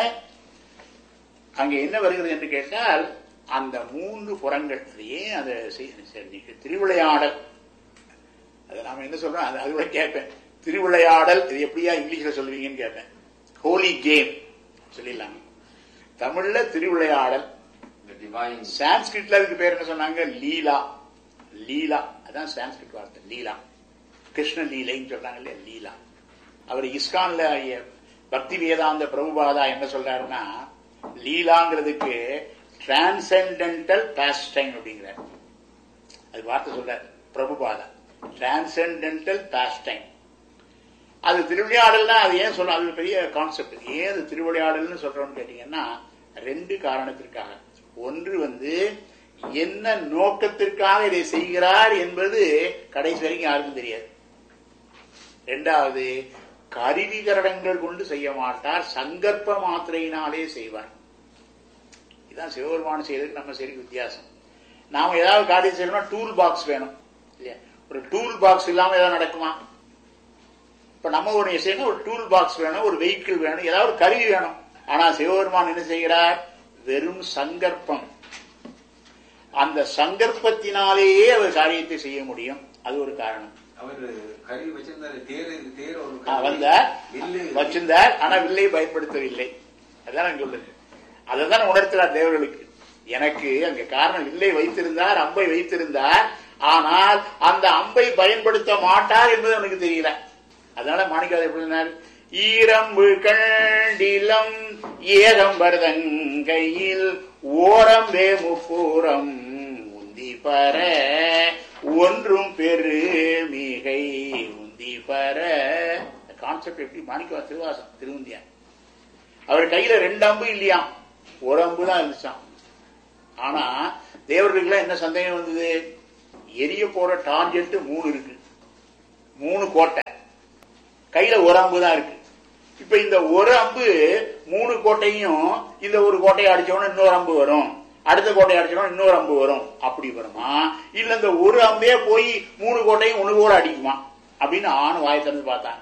அங்க என்ன வருகிறது என்று கேட்டால் அந்த மூன்று புறங்கள் அது ஏன் அதை செய்- சரி, திருவிளையாடல் அது நாம என்ன சொல்றோம் அது அது கூட கேட்பேன் திருவிளையாடல் இது எப்படியா இங்கிலீஷ்ல சொல்லுவீங்கன்னு கேட்பேன் ஹோலி கேம் சொல்லிடலாம் தமிழ்ல திருவிளையாடல் சான்ஸ்கிரிட்ல அதுக்கு பேர் என்ன சொன்னாங்க லீலா லீலா அதான் சான்ஸ்கிரிட் வார்த்தை லீலா கிருஷ்ண லீலைன்னு சொல்றாங்க இல்லையா லீலா அவர் இஸ்கான்ல பக்தி வேதாந்த பிரபுபாதா என்ன சொல்றாருன்னா லீலாங்கிறதுக்கு டிரான்சென்டென்டல் பாஸ்டைம் அப்படிங்கிறார் அது வார்த்தை சொல்றார் பிரபுபாதா டிரான்சென்டென்டல் பாஸ்டைம் அது திருவிளையாடல்னா அது ஏன் சொல்ற அது ஒரு பெரிய கான்செப்ட் ஏன் அது திருவிளையாடல்னு சொல்றோம்னு கேட்டீங்கன்னா ரெண்டு காரணத்திற்காக ஒன்று வந்து என்ன நோக்கத்திற்காக இதை செய்கிறார் என்பது கடைசி வரைக்கும் யாருக்கும் தெரியாது ரெண்டாவது கருவிகரணங்கள் கொண்டு செய்ய மாட்டார் சங்கற்ப மாத்திரையினாலே செய்வார் இதுதான் சிவபெருமான் செய்யறதுக்கு நம்ம சரி வித்தியாசம் நாம ஏதாவது காரியம் செய்யணும்னா டூல் பாக்ஸ் வேணும் இல்லையா ஒரு டூல் பாக்ஸ் இல்லாம ஏதாவது நடக்குமா இப்ப நம்ம ஒரு செய்யணும் ஒரு டூல் பாக்ஸ் வேணும் ஒரு வெஹிக்கிள் வேணும் ஏதாவது ஒரு கருவி வேணும் ஆனா சிவபெருமான் என்ன செய்கிறார் வெறும் சங்கற்பம் அந்த சங்கற்பத்தினாலேயே அவர் காரியத்தை செய்ய முடியும் அது ஒரு காரணம் அவரு கருவி வச்சிருந்தாரு தேர் தேர் ஒரு ஆ, கருவி. வந்தார் வில்லு வச்சிருந்தார் ஆனா வில்லை பயன்படுத்தவில்லை அதான் நான் சொல்லுது அதைதான் உணர்த்துறார் தேவர்களுக்கு எனக்கு அங்க காரணம் வில்லை வைத்திருந்தார் அம்பை வைத்திருந்தார் ஆனால் அந்த அம்பை பயன்படுத்த மாட்டார் என்பது அவனுக்கு தெரியல அதனால மாணிக்காத எப்படி சொன்னார் ஈரம்பு கண்டிலம் ஏகம்பரதங்கையில் ஓரம்பே முப்பூரம் உந்தி பர ஒன்றும் பெரு மிகை உந்தி பர கான்செப்ட் எப்படி மாணிக்கவா திருவாசம் திருவுந்தியான் அவர் கையில ரெண்டு அம்பு இல்லையாம் ஒரு அம்பு தான் இருந்துச்சான் ஆனா தேவர்களுக்கு என்ன சந்தேகம் வந்தது எரிய போற டார்கெட் மூணு இருக்கு மூணு கோட்டை கையில ஒரு அம்பு தான் இருக்கு இப்ப இந்த ஒரு அம்பு மூணு கோட்டையும் இந்த ஒரு கோட்டையை அடிச்சோன்னா இன்னொரு அம்பு வரும் அடுத்த கோட்டையை அடிச்சோன்னா இன்னொரு அம்பு வரும் அப்படி வருமா இல்ல இந்த ஒரு அம்பே போய் மூணு கோட்டையும் ஒண்ணு கூட அடிக்குமா அப்படின்னு ஆண் வாயை திறந்து பார்த்தான்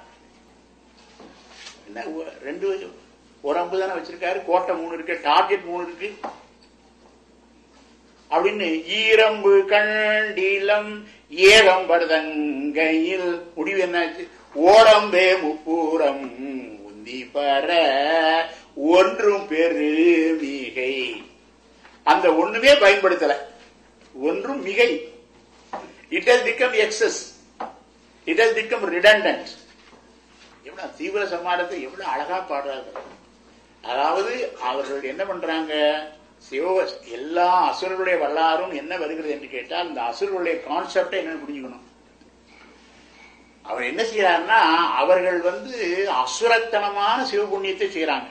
என்ன ஒ- ரெண்டு ஒரு அம்பு தானே வச்சிருக்காரு கோட்டை மூணு இருக்கு டார்கெட் மூணு இருக்கு அப்படின்னு ஈரம்பு கண்டிலம் ஏகம் படுதங்கையில் முடிவு என்னாச்சு ஓடம்பே முப்பூரம் உந்தி பர ஒன்றும் பெரு மிகை அந்த ஒண்ணுமே பயன்படுத்தல ஒன்றும் மிகை it has become excess it has become redundant எவ்வளவு தீவிர சமாளத்தை எவ்வளவு அழகா பாடுறாங்க அதாவது அவர்கள் என்ன பண்றாங்க சிவ எல்லா அசுரர்களுடைய வரலாறும் என்ன வருகிறது என்று கேட்டால் இந்த அசுரர்களுடைய கான்செப்டை என்னன்னு புரிஞ்சுக்கணும் அவர் என்ன செய்யறாருன்னா அவர்கள் வந்து அசுரத்தனமான சிவபுண்ணியத்தை செய்யறாங்க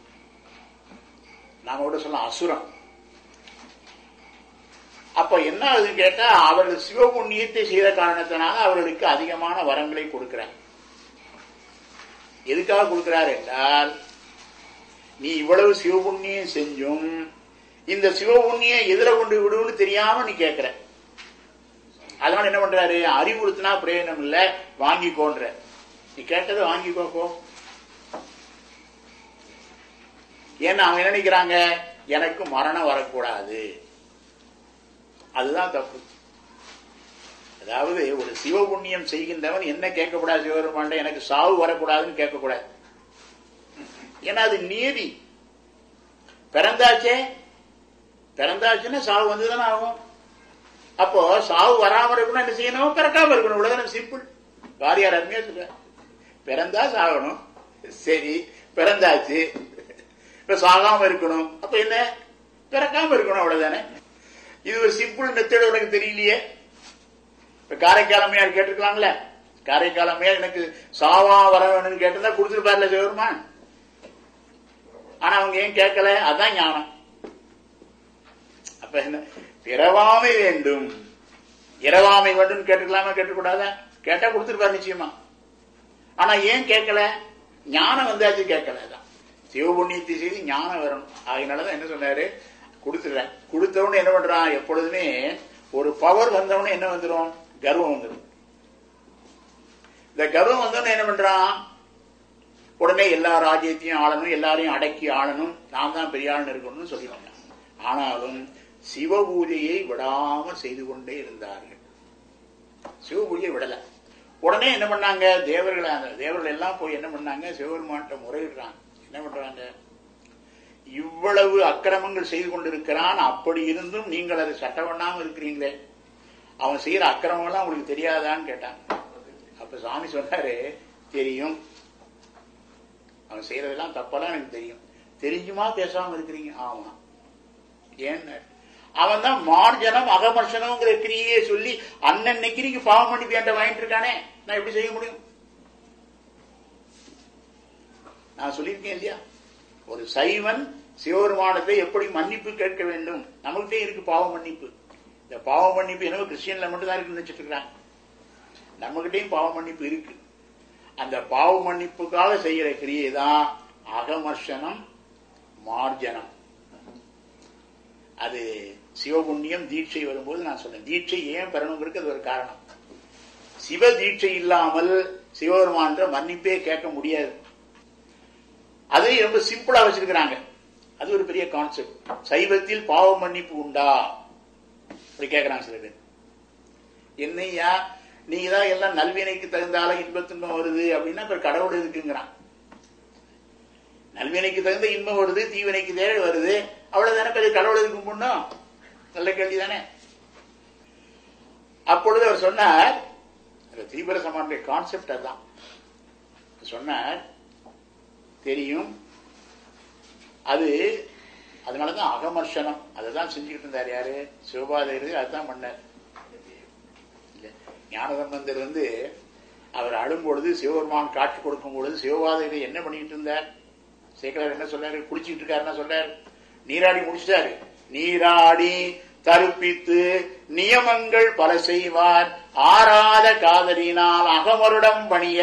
நாம கூட சொல்லலாம் அசுரம் அப்ப என்ன ஆகுதுன்னு கேட்டா அவர்கள் சிவபுண்ணியத்தை செய்த காரணத்தினால அவர்களுக்கு அதிகமான வரங்களை கொடுக்கிறார் எதுக்காக கொடுக்கிறார் என்றால் நீ இவ்வளவு சிவபுண்ணியம் செஞ்சும் இந்த சிவபுண்ணியம் எதிர கொண்டு விடுன்னு தெரியாம நீ கேட்கிற அதனால என்ன பண்றாரு அறிவுறுத்தினா பிரயோஜனம் இல்ல வாங்கிக்கோன்ற நீ கேட்டதை வாங்கிக்கோ போ ஏன்னா அவங்க என்ன நினைக்கிறாங்க எனக்கு மரணம் வரக்கூடாது அதுதான் தப்பு அதாவது ஒரு சிவபுண்ணியம் செய்கின்றவன் என்ன கேட்கக்கூடாது சிவபெருமான் எனக்கு சாவு வரக்கூடாதுன்னு கேட்கக்கூடாது ஏன்னா அது நீதி பிறந்தாச்சே பிறந்தாச்சுன்னா சாவு வந்துதானே ஆகும் அப்போ சாவு வராம இருக்கணும் என்ன செய்யணும் பிறக்காம இருக்கணும் இவ்வளவுதானே சிம்பிள் வாரியார் அருமையா சொல்ற பிறந்தா சாகணும் சரி பிறந்தாச்சு இப்ப சாகாம இருக்கணும் அப்ப என்ன பிறக்காம இருக்கணும் அவ்வளவுதானே இது ஒரு சிம்பிள் மெத்தட் உனக்கு தெரியலையே இப்ப காரைக்கால் அம்மையார் கேட்டிருக்கலாம்ல காரைக்கால் அம்மையார் எனக்கு சாவா வர வேணும்னு கேட்டிருந்தா கொடுத்துருப்பார்ல சிவருமான் ஆனா அவங்க ஏன் கேட்கல அதான் ஞானம் அப்ப என்ன பிறவாமை வேண்டும் இரவாமை வேண்டும் கேட்டுக்கலாமா கேட்டுக்கூடாதா கேட்டா கொடுத்துருப்பாரு நிச்சயமா ஆனா ஏன் கேட்கல ஞானம் வந்தாச்சு கேட்கல அதான் சிவபுண்ணியத்தை செய்து ஞானம் வரணும் அதனாலதான் என்ன சொன்னாரு கொடுத்துடுறேன் கொடுத்தவனு என்ன பண்றான் எப்பொழுதுமே ஒரு பவர் வந்தவனே என்ன வந்துடும் கர்வம் வந்துடும் இந்த கர்வம் வந்தவனே என்ன பண்றான் உடனே எல்லா ராஜ்யத்தையும் ஆளணும் எல்லாரையும் அடக்கி ஆளணும் நாம் தான் பெரிய ஆளுன்னு இருக்கணும்னு சொல்லிடுவாங்க ஆனாலும் சிவ பூஜையை விடாம செய்து கொண்டே இருந்தார்கள் சிவ பூஜையை விடல உடனே என்ன பண்ணாங்க தேவர்கள் அந்த தேவர்கள் எல்லாம் போய் என்ன பண்ணாங்க சிவபெருமான்ட்ட முறையிடுறாங்க என்ன பண்றாங்க இவ்வளவு அக்கிரமங்கள் செய்து கொண்டிருக்கிறான் அப்படி இருந்தும் நீங்கள் அதை சட்டம் பண்ணாம இருக்கிறீங்களே அவன் செய்யற அக்கிரமம் எல்லாம் உங்களுக்கு தெரியாதான்னு கேட்டாங்க அப்ப சாமி சொன்னாரு தெரியும் அவன் செய்யறதெல்லாம் தப்பெல்லாம் எனக்கு தெரியும் தெரிஞ்சுமா பேசாம இருக்கிறீங்க ஆமா ஏன்னு அவன் தான் மார்ஜனம் அகமர்ஷனம்ங்கிற கிரியை சொல்லி அன்னன்னைக்கு நீங்க பாவம் பண்ணி பேண்ட வாங்கிட்டு இருக்கானே நான் எப்படி செய்ய முடியும் நான் சொல்லியிருக்கேன் இல்லையா ஒரு சைவன் சிவபெருமானத்தை எப்படி மன்னிப்பு கேட்க வேண்டும் நமக்கிட்டே இருக்கு பாவ மன்னிப்பு இந்த பாவ மன்னிப்பு என்னவோ கிறிஸ்டியன்ல மட்டும் தான் இருக்குன்னு நினைச்சிட்டு இருக்கிறாங்க நம்மகிட்டயும் பாவ மன்னிப்பு இருக்கு அந்த பாவ மன்னிப்புக்காக செய்யற கிரியை தான் அகமர்ஷனம் மார்ஜனம் அது சிவபுண்ணியம் தீட்சை வரும்போது நான் சொன்னேன் தீட்சை ஏன் பெறணுங்கிறது அது ஒரு காரணம் சிவ தீட்சை இல்லாமல் சிவபெருமான்ற மன்னிப்பே கேட்க முடியாது அதையும் ரொம்ப சிம்பிளா வச்சிருக்கிறாங்க அது ஒரு பெரிய கான்செப்ட் சைவத்தில் பாவ மன்னிப்பு உண்டா அப்படி கேட்கிறாங்க சில பேர் என்னையா நீங்க தான் எல்லாம் நல்வினைக்கு தகுந்தால இன்ப துன்பம் வருது அப்படின்னா இப்ப கடவுள் இருக்குங்கிறான் நல்வினைக்கு தகுந்த இன்பம் வருது தீவினைக்கு தேவை வருது அவ்வளவுதானே பெரிய கடவுள் எதுக்கு கும்பிடணும் நல்ல கேள்வி தானே அப்பொழுது அவர் சொன்னார் அந்த தீவிர சமானுடைய கான்செப்ட் அதுதான் சொன்னார் தெரியும் அது அதனாலதான் அகமர்ஷனம் அதுதான் செஞ்சுக்கிட்டு இருந்தார் யாரு சிவபாதையர் அதுதான் பண்ணார் இல்ல, ஞானசம்பந்தர் வந்து அவர் அழும் பொழுது சிவபெருமான் காட்சி கொடுக்கும் பொழுது சிவபாதையர் என்ன பண்ணிட்டு இருந்தார் சேக்கலார் என்ன சொல்றாரு குளிச்சிட்டு இருக்காரு என்ன சொல்றாரு நீராடி முடிச்சிட்டாரு நீராடி தருப்பித்து நியமங்கள் பல செய்வார் ஆறாத காதலினால் அகமருடம் பணிய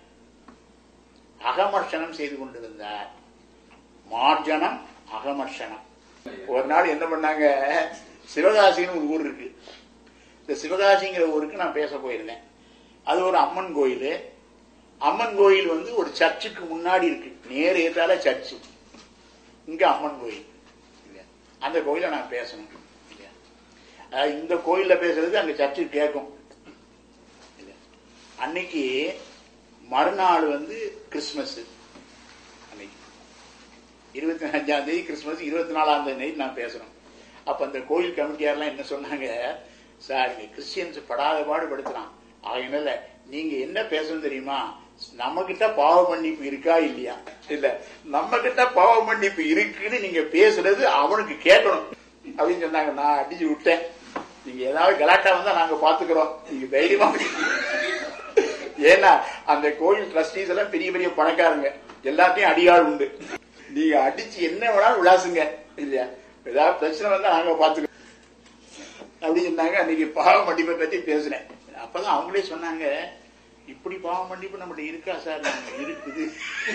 அகமர்ஷனம் செய்து கொண்டிருந்தார் மார்ஜனம் அகமர்ஷனம் ஒரு நாள் என்ன பண்ணாங்க சிவகாசின்னு ஒரு ஊர் இருக்கு இந்த சிவகாசிங்கிற ஊருக்கு நான் பேச போயிருந்தேன் அது ஒரு அம்மன் கோயில் அம்மன் கோயில் வந்து ஒரு சர்ச்சுக்கு முன்னாடி இருக்கு நேர் ஏத்தால சர்ச்சு இங்க அம்மன் கோயில் இல்லையா? அந்த கோயில நான் பேசணும் இல்லையா? அதாவது இந்த கோயில்ல பேசுறது அங்க சர்ச்சு கேட்கும் இல்லையா? அன்னைக்கு மறுநாள் வந்து கிறிஸ்மஸ் அன்னைக்கு இருபத்தி அஞ்சாம் தேதி கிறிஸ்மஸ் இருபத்தி நாலாம் தேதி நைட் நான் பேசுறோம் அப்ப அந்த கோயில் கமிட்டியாரெல்லாம் என்ன சொன்னாங்க சார் இங்க கிறிஸ்டியன்ஸ் படாத பாடு படுத்துறான் ஆகையினால நீங்க என்ன பேசணும் தெரியுமா நம்ம கிட்ட பாவ மன்னிப்பு இருக்கா இல்லையா இல்ல நம்ம கிட்ட பாவ மன்னிப்பு இருக்குன்னு நீங்க பேசுறது அவனுக்கு கேட்கணும் அப்படின்னு சொன்னாங்க நான் அடிச்சு விட்டேன் நீங்க ஏதாவது கலாட்டா வந்தா நாங்க பாத்துக்கிறோம் நீங்க தைரியமா ஏன்னா அந்த கோயில் ட்ரஸ்டீஸ் எல்லாம் பெரிய பெரிய பணக்காரங்க எல்லாத்தையும் அடியாள் உண்டு நீங்க அடிச்சு என்ன வேணாலும் விளாசுங்க இல்லையா ஏதாவது பிரச்சனை வந்தா நாங்க பாத்துக்கிறோம் அப்படின்னு சொன்னாங்க அன்னைக்கு பாவ மன்னிப்பை பத்தி பேசினேன் அப்பதான் அவங்களே சொன்னாங்க இப்படி பாவ மன்னிப்பு நம்மகிட்ட இருக்கா சார் நாங்க இருக்குது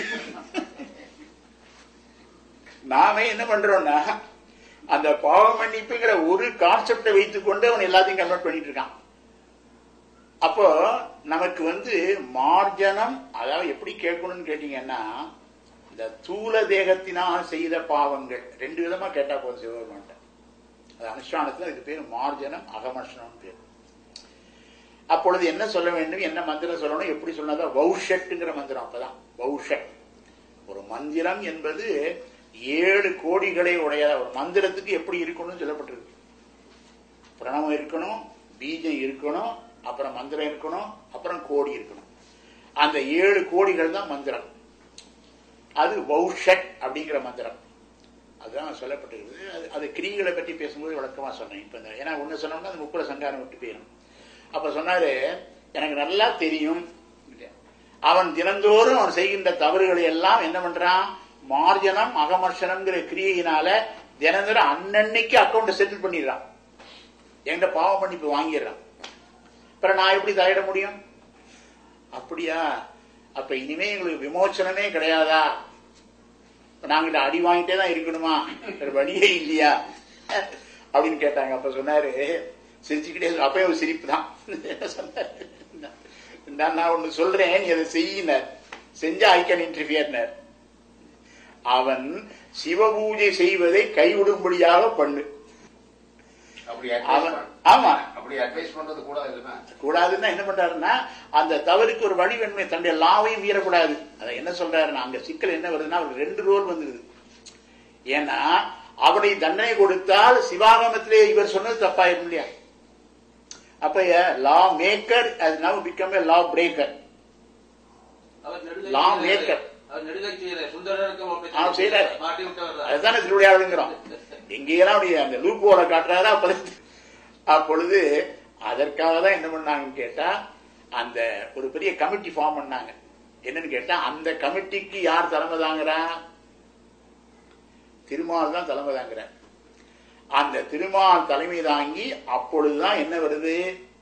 நாம என்ன பண்றோம்னா அந்த பாவ மன்னிப்புங்கிற ஒரு கான்செப்டை வைத்துக்கொண்டு அவன் எல்லாத்தையும் கன்வெர்ட் பண்ணிட்டு இருக்கான் அப்போ நமக்கு வந்து மார்ஜனம் அதாவது எப்படி கேட்கணும்னு கேட்டீங்கன்னா இந்த தூல தேகத்தினால் செய்த பாவங்கள் ரெண்டு விதமா கேட்டா போதும் சிவபெருமான்ட்ட அது அனுஷ்டானத்துல அதுக்கு பேர் மார்ஜனம் அகமர்ஷனம் பேர் அப்பொழுது என்ன சொல்ல வேண்டும் என்ன மந்திரம் சொல்லணும் எப்படி சொன்னதா வௌஷட்டுங்கிற மந்திரம் அப்பதான் வௌஷட் ஒரு மந்திரம் என்பது ஏழு கோடிகளை உடைய ஒரு மந்திரத்துக்கு எப்படி இருக்கணும்னு சொல்லப்பட்டிருக்கு பிரணவம் இருக்கணும் பீஜம் இருக்கணும் அப்புறம் மந்திரம் இருக்கணும் அப்புறம் கோடி இருக்கணும் அந்த ஏழு கோடிகள் தான் மந்திரம் அது வௌஷட் அப்படிங்கிற மந்திரம் அதுதான் சொல்லப்பட்டிருக்குது அது அது கிரிகளை பற்றி பேசும்போது விளக்கமா சொன்னேன் இப்ப இந்த- ஏன்னா ஒண்ணு சொன்னோம்னா அந்த முக்குல சங்காரம் விட்டு போயிடும் அப்ப சொன்னாரு எனக்கு நல்லா தெரியும் இல்லையா? அவன் தினந்தோறும் அவன் செய்கின்ற தவறுகளை எல்லாம் என்ன பண்றான் மார்ஜனம் அகமர்ஷனம்ங்கிற கிரியையினால தினந்தோறும் அன்னன்னைக்கு அக்கௌண்ட் செட்டில் பண்ணிடுறான் என்கிட்ட பாவ மன்னிப்பு வாங்கிடுறான் அப்புறம் நான் எப்படி தலையிட முடியும் அப்படியா அப்ப இனிமே எங்களுக்கு விமோச்சனமே கிடையாதா இப்ப நாங்க இத அடி வாங்கிட்டே தான் இருக்கணுமா வேற வழியே இல்லையா அப்படின்னு கேட்டாங்க அப்ப சொன்னாரு சிரிச்சுக்கிட்டே சொ- அப்பயும் ஒரு சிரிப்பு தான் என்ன சொன்னாரு நான் நான் ஒண்ணு சொல்றேன் நீ அதை செய்யினர் செஞ்சா ஐ கேன் இன்டர்ஃபியர்னர் அவன் சிவபூஜை செய்வதை கைவிடும்படியாக பண்ணு அப்படி அவன் advice ஆமா பண்- அப்படி அட்வைஸ் பண்றது கூட இல்லைன்னா கூடாதுன்னா என்ன பண்றாருன்னா அந்த தவறுக்கு ஒரு வழி வேணுமே தன்னுடைய லாவையும் மீறக்கூடாது அதை என்ன சொல்றாருன்னா அங்க சிக்கல் என்ன வருதுன்னா அவருக்கு ரெண்டு ரோல் வந்துருது ஏன்னா அவனை தண்டனை கொடுத்தால் சிவாகமத்திலே இவர் சொன்னது தப்பாயிரும் இல்லையா அப்ப லா மேக்கர் அது now become a law breaker அவர் Law நெடுநிலை maker. அவர் நெடுநிலை செய்யற சுந்தரருக்கும் அப்படி ஆ, செய்யறாரு. மாட்டி விட்டவர் தான். அதுதானே திருவிளையாடுங்கிறோம் எங்கேயெல்லாம் அப்படி அந்த லூப் ஹோலை காட்டுறாரா அப்ப அப்பொழுது அதற்காக தான் என்ன பண்ணாங்கன்னு கேட்டா அந்த ஒரு பெரிய கமிட்டி ஃபார்ம் பண்ணாங்க என்னன்னு கேட்டா அந்த கமிட்டிக்கு யார் தலைமை தாங்குறா திருமால் தான் தலைமை தாங்குறார் அந்த திருமால் தலைமை தாங்கி அப்பொழுதுதான் என்ன வருது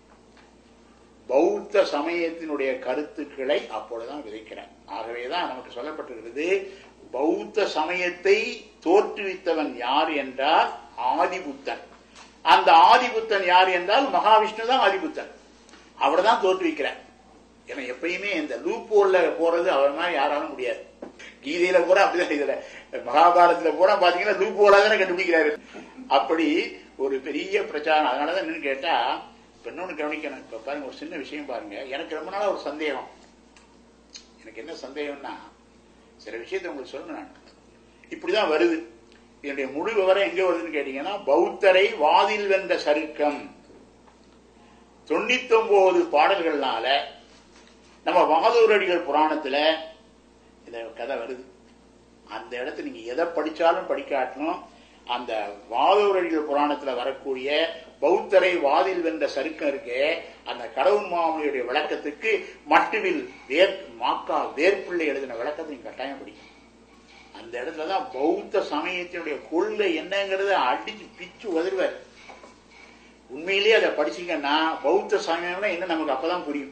பௌத்த சமயத்தினுடைய கருத்துக்களை அப்பொழுதுதான் விதைக்கிறார் ஆகவேதான் நமக்கு சொல்லப்பட்டிருக்கிறது பௌத்த சமயத்தை தோற்றுவித்தவன் யார் என்றால் ஆதிபுத்தன் அந்த ஆதிபுத்தன் யார் என்றால் மகாவிஷ்ணு தான் ஆதிபுத்தன் அவர் தான் தோற்றுவிக்கிறார் ஏன்னா எப்பயுமே இந்த லூப்போல்ல போறது அவர் மாதிரி யாராலும் முடியாது கீதையில பூரா அப்படிதான் இதுல மகாபாரதத்துல பூரா பாத்தீங்கன்னா லூப்போல தானே கண்டுபிடிக்கிறாரு அப்படி ஒரு பெரிய பிரச்சாரம் அதனாலதான் என்னன்னு கேட்டா இப்ப இன்னொன்னு கவனிக்கணும் இப்ப பாருங்க ஒரு சின்ன விஷயம் பாருங்க எனக்கு ரொம்ப நாளா ஒரு சந்தேகம் எனக்கு என்ன சந்தேகம்னா சில விஷயத்தை உங்களுக்கு சொல்லணும் நான் இப்படிதான் வருது என்னுடைய முழு விவரம் எங்க வருதுன்னு கேட்டீங்கன்னா பௌத்தரை வாதில் வென்ற சருக்கம் தொண்ணூத்தி ஒன்பது பாடல்கள்னால நம்ம வாதூரடிகள் புராணத்துல இந்த கதை வருது அந்த இடத்துல நீங்க எதை படிச்சாலும் படிக்காட்டணும் அந்த வாதூரடிகள் புராணத்துல வரக்கூடிய பௌத்தரை வாதில் வென்ற சருக்கம் இருக்கே அந்த கடவுள் மாமனியுடைய விளக்கத்துக்கு மட்டுவில் வேர் மாக்கா வேர்பிள்ளை எழுதின விளக்கத்தை நீங்க கட்டாயம் படிக்கணும் அந்த இடத்துலதான் பௌத்த சமயத்தினுடைய கொள்கை என்னங்கிறத அடிச்சு பிச்சு உதறுவார் உண்மையிலேயே அதை படிச்சீங்கன்னா பௌத்த சமயம்னா என்ன நமக்கு அப்பதான் புரியும்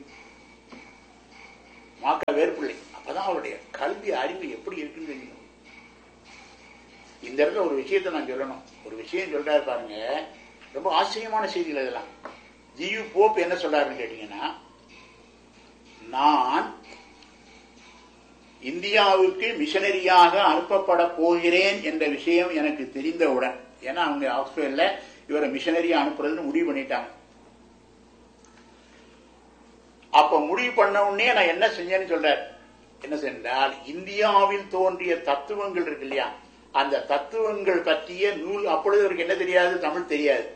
மாக்கா வேர்பிள்ளை அப்பதான் அவருடைய கல்வி அறிவு எப்படி இருக்குன்னு தெரியும் இந்த இடத்துல ஒரு விஷயத்தை நான் சொல்லணும் ஒரு விஷயம் சொல்றாரு பாருங்க ரொம்ப ஆச்சரியமான செய்திகள் இதெல்லாம் ஜியு போப் என்ன சொல்றாருன்னு கேட்டீங்கன்னா நான் இந்தியாவுக்கு மிஷனரியாக அனுப்பப்பட போகிறேன் என்ற விஷயம் எனக்கு தெரிந்தவுடன் ஏன்னா அவங்க ஆஸ்திரேலியால இவரை மிஷனரியா அனுப்புறதுன்னு முடிவு பண்ணிட்டாங்க அப்ப முடிவு பண்ண உடனே நான் என்ன செஞ்சேன்னு சொல்றேன் என்ன சென்றால் இந்தியாவில் தோன்றிய தத்துவங்கள் இருக்கு இல்லையா அந்த தத்துவங்கள் பற்றிய நூல் அப்பொழுது அவருக்கு என்ன தெரியாது தமிழ் தெரியாது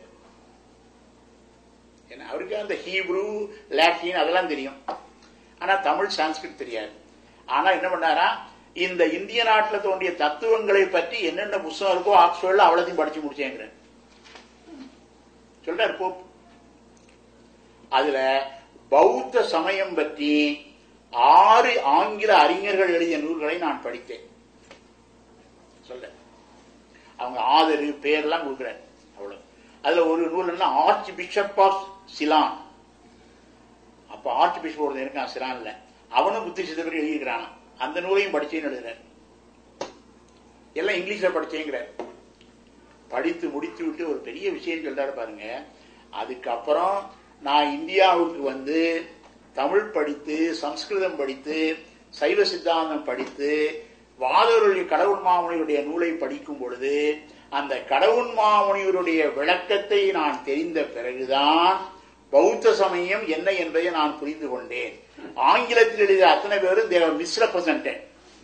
ஏன்னா அவருக்கு அந்த ஹீப்ரு லாட்டின் அதெல்லாம் தெரியும் ஆனா தமிழ் சான்ஸ்கிரிட் தெரியாது ஆனா என்ன பண்ணாரா இந்த இந்திய நாட்டில் தோன்றிய தத்துவங்களை பற்றி என்னென்ன புத்தகம் இருக்கோ ஆக்ஸ்போர்ட்ல அவ்வளத்தையும் படிச்சு முடிச்சேங்கிற சொல்றாரு போப் அதுல பௌத்த சமயம் பற்றி ஆறு ஆங்கில அறிஞர்கள் எழுதிய நூல்களை நான் படித்தேன் சொல்ல அவங்க ஆதரு பேர்லாம் கொடுக்குறாரு அவ்வளவு அதுல ஒரு நூல் என்ன ஆர்ச் பிஷப் ஆஃப் சிலான் அப்ப ஆர்ச் பிஷப் ஒருத்தன் இருக்கான் சிலான்ல அவனும் புத்திசத்தை பற்றி எழுதியிருக்கிறான் அந்த நூலையும் படிச்சேன்னு எழுதுறாரு எல்லாம் இங்கிலீஷ்ல படிச்சேங்கிறார் படித்து முடித்து விட்டு ஒரு பெரிய விஷயம் சொல்றாரு பாருங்க அதுக்கப்புறம் நான் இந்தியாவுக்கு வந்து தமிழ் படித்து சம்ஸ்கிருதம் படித்து சைவ சித்தாந்தம் படித்து வாதருடைய கடவுள் மாமுனியுடைய நூலை படிக்கும் பொழுது அந்த கடவுள் மாமுனிவருடைய விளக்கத்தை நான் தெரிந்த பிறகுதான் பௌத்த சமயம் என்ன என்பதை நான் புரிந்து கொண்டேன் ஆங்கிலத்தில் எழுதிய அத்தனை பேரும் தேவர் மிஸ்ரெப்ரசன்டட்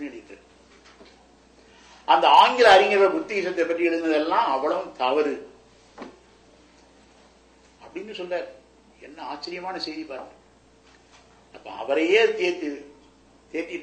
அந்த ஆங்கில அறிஞர்கள் புத்திசத்தை பற்றி எழுதினதெல்லாம் அவ்வளவு தவறு அப்படின்னு சொல்றார் என்ன ஆச்சரியமான செய்தி பாருங்க அப்ப அவரையே தேத்தி தேத்தி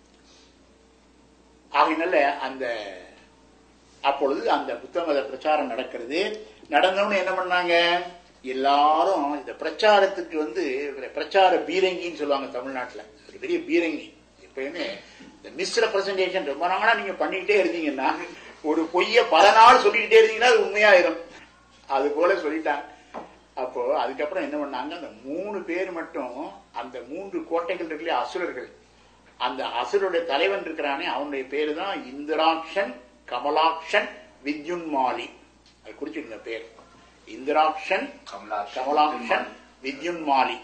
ஆகையினால அந்த அப்பொழுது அந்த புத்த மத பிரச்சாரம் நடக்கிறது நடந்தவொன்னு என்ன பண்ணாங்க எல்லாரும் இந்த பிரச்சாரத்துக்கு வந்து இவரை பிரச்சார பீரங்கின்னு சொல்லுவாங்க தமிழ்நாட்டுல ஒரு பெரிய பீரங்கி எப்பயுமே இந்த மிஸ் ரெப்ரசன்டேஷன் ரொம்ப நாளா நீங்க பண்ணிக்கிட்டே இருந்தீங்கன்னா ஒரு பொய்ய பல நாள் சொல்லிக்கிட்டே இருந்தீங்கன்னா அது உண்மையாயிரும் அது போல சொல்லிட்டாங்க அப்போ அதுக்கப்புறம் என்ன பண்ணாங்க அந்த மூணு பேர் மட்டும் அந்த மூன்று கோட்டைகள் இருக்குல்லையா அசுரர்கள் அந்த அசுரருடைய தலைவன் இருக்கிறானே அவனுடைய பேரு தான் இந்திராட்சன் கமலாக்ஷன் வித்யுன்மாலி அது குறிச்சிருந்த பேர் இந்திராக்ஷன் கமலாக்ஷன் வித்யுன்மாலி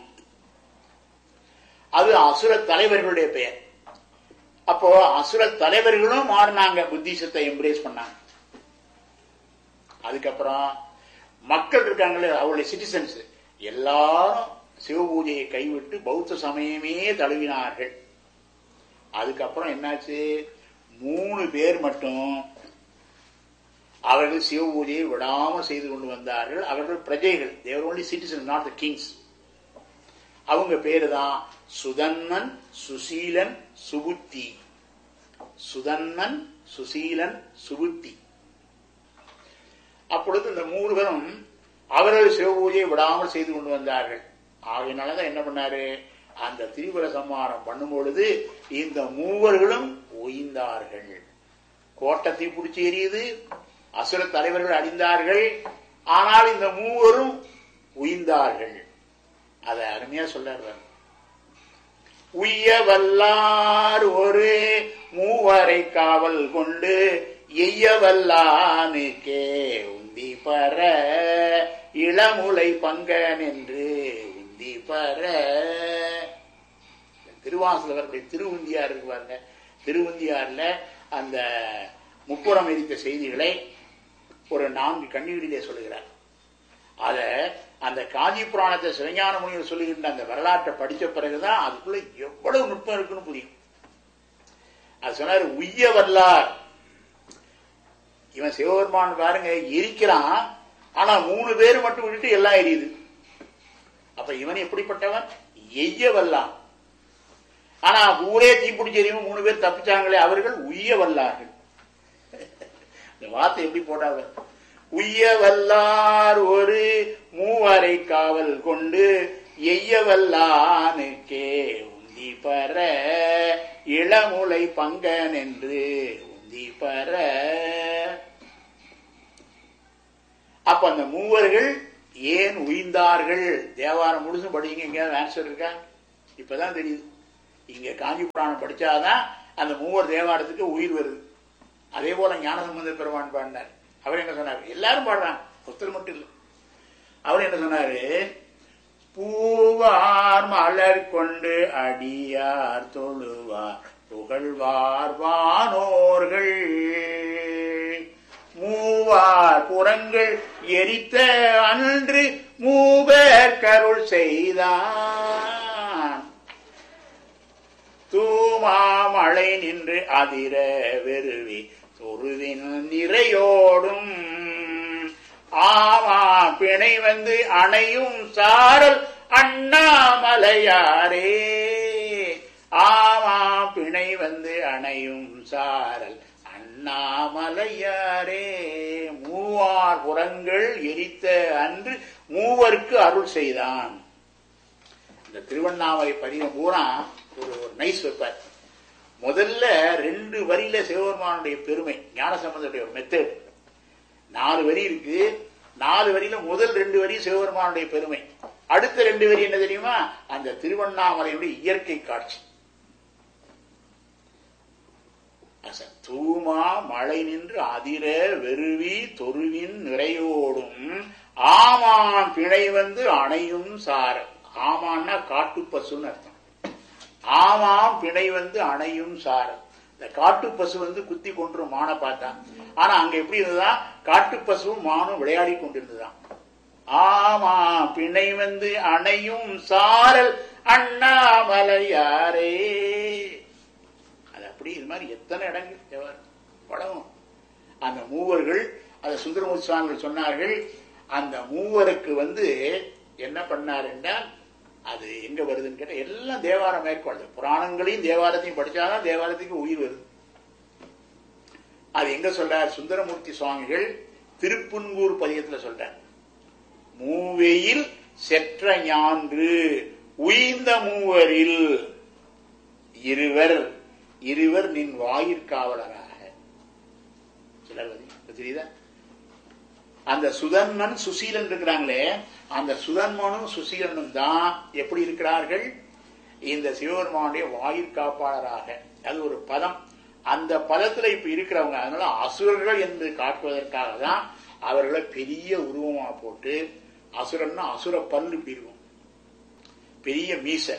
அது அசுர தலைவர்களுடைய பெயர் அப்போ அசுர தலைவர்களும் மாறினாங்க புத்திசத்தை எம்ப்ரேஸ் பண்ணாங்க அதுக்கப்புறம் மக்கள் இருக்காங்களே அவருடைய சிட்டிசன்ஸ் எல்லாரும் சிவபூஜையை கைவிட்டு பௌத்த சமயமே தழுவினார்கள் அதுக்கப்புறம் என்னாச்சு மூணு பேர் மட்டும் அவர்கள் சிவ பூஜையை விடாம செய்து கொண்டு வந்தார்கள் அவர்கள் பிரஜைகள் தேவர் only citizen not the kings அவங்க பேரு தான் சுதன்மன் சுசீலன் சுபுத்தி சுதன்மன் சுசீலன் சுபுத்தி அப்பொழுது இந்த மூணு பேரும் அவர்கள் சிவ பூஜையை விடாமல் செய்து கொண்டு வந்தார்கள் ஆகையினாலதான் என்ன பண்ணாரு அந்த திரிபுர சம்மாரம் பண்ணும் பொழுது இந்த மூவர்களும் ஒய்ந்தார்கள் கோட்டத்தை பிடிச்சி எரியுது அசுர தலைவர்கள் அழிந்தார்கள் ஆனால் இந்த மூவரும் உயிர்ந்தார்கள் அதை அருமையா சொல்றாரு உய்ய வல்லார் ஒரு மூவரை காவல் கொண்டு எய்ய வல்லானுக்கே உந்தி பர இளமுலை பங்கன் என்று உந்தி பர திருவாசல வரக்கூடிய திருவுந்தியார் இருக்கு பாருங்க திருவுந்தியார்ல அந்த முப்புறம் எரித்த செய்திகளை ஒரு நான்கு கண்ணீரிலே சொல்லுகிறார் அத அந்த காஞ்சி புராணத்தை சிவஞான முனிவர் சொல்லுகின்ற அந்த வரலாற்றை படிச்ச பிறகுதான் அதுக்குள்ள எவ்வளவு நுட்பம் இருக்குன்னு புரியும் அது சொன்னாரு உய்ய வல்லார் இவன் சிவபெருமான் பாருங்க எரிக்கிறான் ஆனா மூணு பேர் மட்டும் விட்டுட்டு எல்லாம் எரியுது அப்ப இவன் எப்படிப்பட்டவன் எய்ய வல்லான் ஆனா ஊரே தீப்பிடிச்சு எரியும் மூணு பேர் தப்பிச்சாங்களே அவர்கள் உய்ய வல்லார்கள் இந்த வார்த்தை எப்படி போட்டாங்க உய்ய வல்லார் ஒரு மூவரை காவல் கொண்டு எய்ய வல்லானுக்கே உந்தி பர இளமுலை பங்கன் என்று உந்தி அந்தி பர அப்ப அந்த மூவர்கள் ஏன் உயிர்ந்தார்கள் தேவாரம் முழுசும் படிங்க எங்கேயாவது ஆன்சர் இருக்கா இப்பதான் தெரியுது இங்க காஞ்சி புராணம் படிச்சாதான் அந்த மூவர் தேவாரத்துக்கு உயிர் வருது அதே போல ஞானசம்பந்த பெருமான் பாடினார் அவர் என்ன சொன்னார் எல்லாரும் பாடுறாங்க ஒருத்தர் மட்டும் இல்லை அவர் என்ன சொன்னாரு பூவார் மலர் கொண்டு அடியார் தொழுவார் புகழ்வார் வானோர்கள் மூவார் புறங்கள் எரித்த அன்று மூவர் கருள் செய்தான் தூமாமழை நின்று அதிர வெறுவி தொருவின் நிறையோடும் ஆமா பிணை வந்து அணையும் சாரல் அண்ணாமலையாரே ஆமா பிணை வந்து அணையும் சாரல் அண்ணாமலையாரே மூவார் புறங்கள் எரித்த அன்று மூவர்க்கு அருள் செய்தான் இந்த திருவண்ணாமலை பதிகம் பூரா ஒரு ஒரு நைஸ் வைப்பார் முதல்ல ரெண்டு வரியில சிவபெருமானுடைய பெருமை ஞானசம்பந்தருடைய ஒரு மெத்தட் நாலு வரி இருக்கு நாலு வரியில முதல் ரெண்டு வரி சிவபெருமானுடைய பெருமை அடுத்த ரெண்டு வரி என்ன தெரியுமா அந்த திருவண்ணாமலையுடைய இயற்கை காட்சி அச- தூமா மழை நின்று அதிர வெறுவி தொருவின் நிறையோடும் ஆமான் பிழை வந்து அணையும் சார ஆமான்னா காட்டு பசுன்னு அர்த்தம் ஆமாம் பிணை வந்து அணையும் சாரம் இந்த காட்டு பசு வந்து குத்தி கொன்று மானை பார்த்தான் ஆனா அங்க எப்படி இருந்ததுதான் காட்டு பசுவும் மானும் விளையாடி கொண்டிருந்ததாம் ஆமா பிணை வந்து அணையும் சாரல் அண்ணாமலையாரே அது அப்படி இது மாதிரி எத்தனை இடங்கள் எவர் படம் அந்த மூவர்கள் அந்த சுந்தரமூர்த்தி சுவாமிகள் சொன்னார்கள் அந்த மூவருக்கு வந்து என்ன பண்ணார் என்றால் அது எங்க வருதுன்னு கேட்டா எல்லாம் தேவாரம் மேற்கொள்ளுது புராணங்களையும் தேவாரத்தையும் படிச்சாதான் தேவாரத்துக்கு உயிர் வருது அது எங்க சொல்றார் சுந்தரமூர்த்தி சுவாமிகள் திருப்புன்கூர் பதியத்துல சொல்றார் மூவையில் செற்ற ஞான்று உயிர்ந்த மூவரில் இருவர் இருவர் நின் வாயிற்காவலராக சிலர் வந்து இப்ப தெரியுதா அந்த சுதன்மன் சுசீலன் இருக்கிறாங்களே அந்த சுதன்மனும் சுசீலனும் தான் எப்படி இருக்கிறார்கள் இந்த சிவபெருமானுடைய வாயிற்காப்பாளராக அது ஒரு பதம் அந்த பதத்துல இப்ப இருக்கிறவங்க அதனால அசுரர்கள் என்று காட்டுவதற்காக தான் அவர்களை பெரிய உருவமா போட்டு அசுரன்னா அசுர பல்லு இப்படி இருக்கும் பெரிய மீசை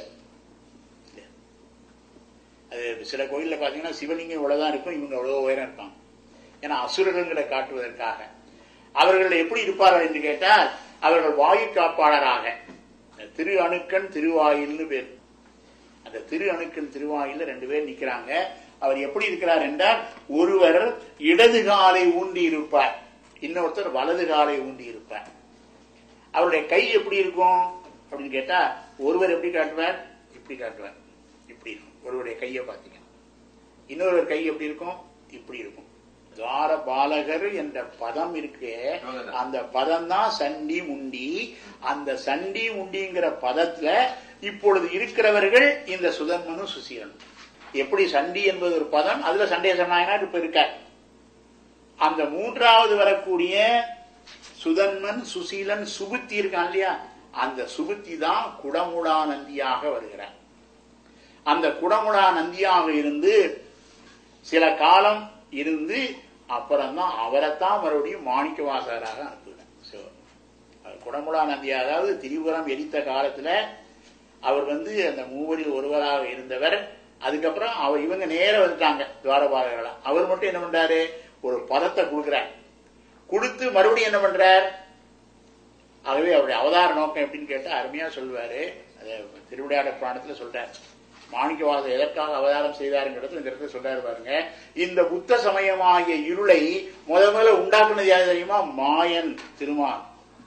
அது சில கோயில்ல பாத்தீங்கன்னா சிவலிங்கம் இவ்வளவுதான் இருக்கும் இவங்க அவ்வளவு உயரம் இருப்பாங்க ஏன்னா அசுரர்களை காட்டுவதற்காக அவர்கள் எப்படி இருப்பார்கள் என்று கேட்டால் அவர்கள் வாயு காப்பாளராக இந்த திரு அணுக்கன் திருவாயில்னு பேர் அந்த திரு அணுக்கன் திருவாயில்ல ரெண்டு பேர் நிக்கிறாங்க அவர் எப்படி இருக்கிறார் என்றால் ஒருவர் இடது காலை ஊண்டி இருப்பார் இன்னொருத்தர் வலது காலை ஊண்டி இருப்பார் அவருடைய கை எப்படி இருக்கும் அப்படின்னு கேட்டா ஒருவர் எப்படி காட்டுவார் இப்படி காட்டுவார் இப்படி இருக்கும் ஒருவருடைய கையை பார்த்தீங்க இன்னொருவர் கை எப்படி இருக்கும் இப்படி இருக்கும் துவார பாலகர் என்ற பதம் இருக்கு அந்த பதம் தான் சண்டி முண்டி அந்த சண்டி முண்டிங்கிற பதத்துல இப்பொழுது இருக்கிறவர்கள் இந்த சுதன்மனும் சுசீலனும் எப்படி சண்டி என்பது ஒரு பதம் அதுல சண்டேச நாயனார் இப்ப இருக்கார் அந்த மூன்றாவது வரக்கூடிய சுதன்மன் சுசீலன் சுபுத்தி இருக்கான் இல்லையா அந்த சுபுத்தி தான் குடமுடா நந்தியாக வருகிறார் அந்த குடமுடா நந்தியாக இருந்து சில காலம் இருந்து அப்புறம்தான் அவரைத்தான் மறுபடியும் மாணிக்க வாசகராக அனுப்புகிறேன் சிவன் குடமுடா நந்தி அதாவது திரிபுரம் எரித்த காலத்துல அவர் வந்து அந்த மூவரில் ஒருவராக இருந்தவர் அதுக்கப்புறம் அவர் இவங்க நேர வந்துட்டாங்க துவாரபாலர்களா அவர் மட்டும் என்ன பண்றாரு ஒரு பதத்தை கொடுக்கிறார் கொடுத்து மறுபடியும் என்ன பண்றார் ஆகவே அவருடைய அவதார நோக்கம் எப்படின்னு கேட்டா அருமையா சொல்லுவாரு அதை திருவிளையாட புராணத்துல சொல்றார் மாணிக்கவாசர் எதற்காக அவதாரம் செய்தாருங்கிறது இந்த இடத்துல சொல்றாரு பாருங்க இந்த புத்த சமயமாகிய இருளை முத முதல்ல உண்டாக்குனது யாரு தெரியுமா மாயன் திருமான்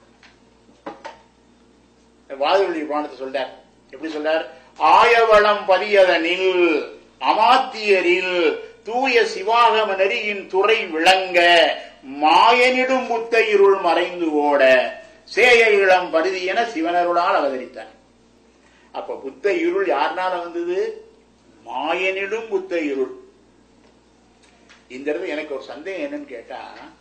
வாதுவெளி புராணத்தை சொல்றார் எப்படி சொல்றார் ஆயவளம் பதியதனில் அமாத்தியரில் தூய சிவாகம நெறியின் துறை விளங்க மாயனிடும் புத்த இருள் மறைந்து ஓட சேய இளம் பருதி என சிவனருளால் அவதரித்தார் அப்ப புத்த இருள் யாருனால வந்தது மாயனிடும் புத்த இருள் இந்த இடத்துல எனக்கு ஒரு சந்தேகம் என்னன்னு கேட்டா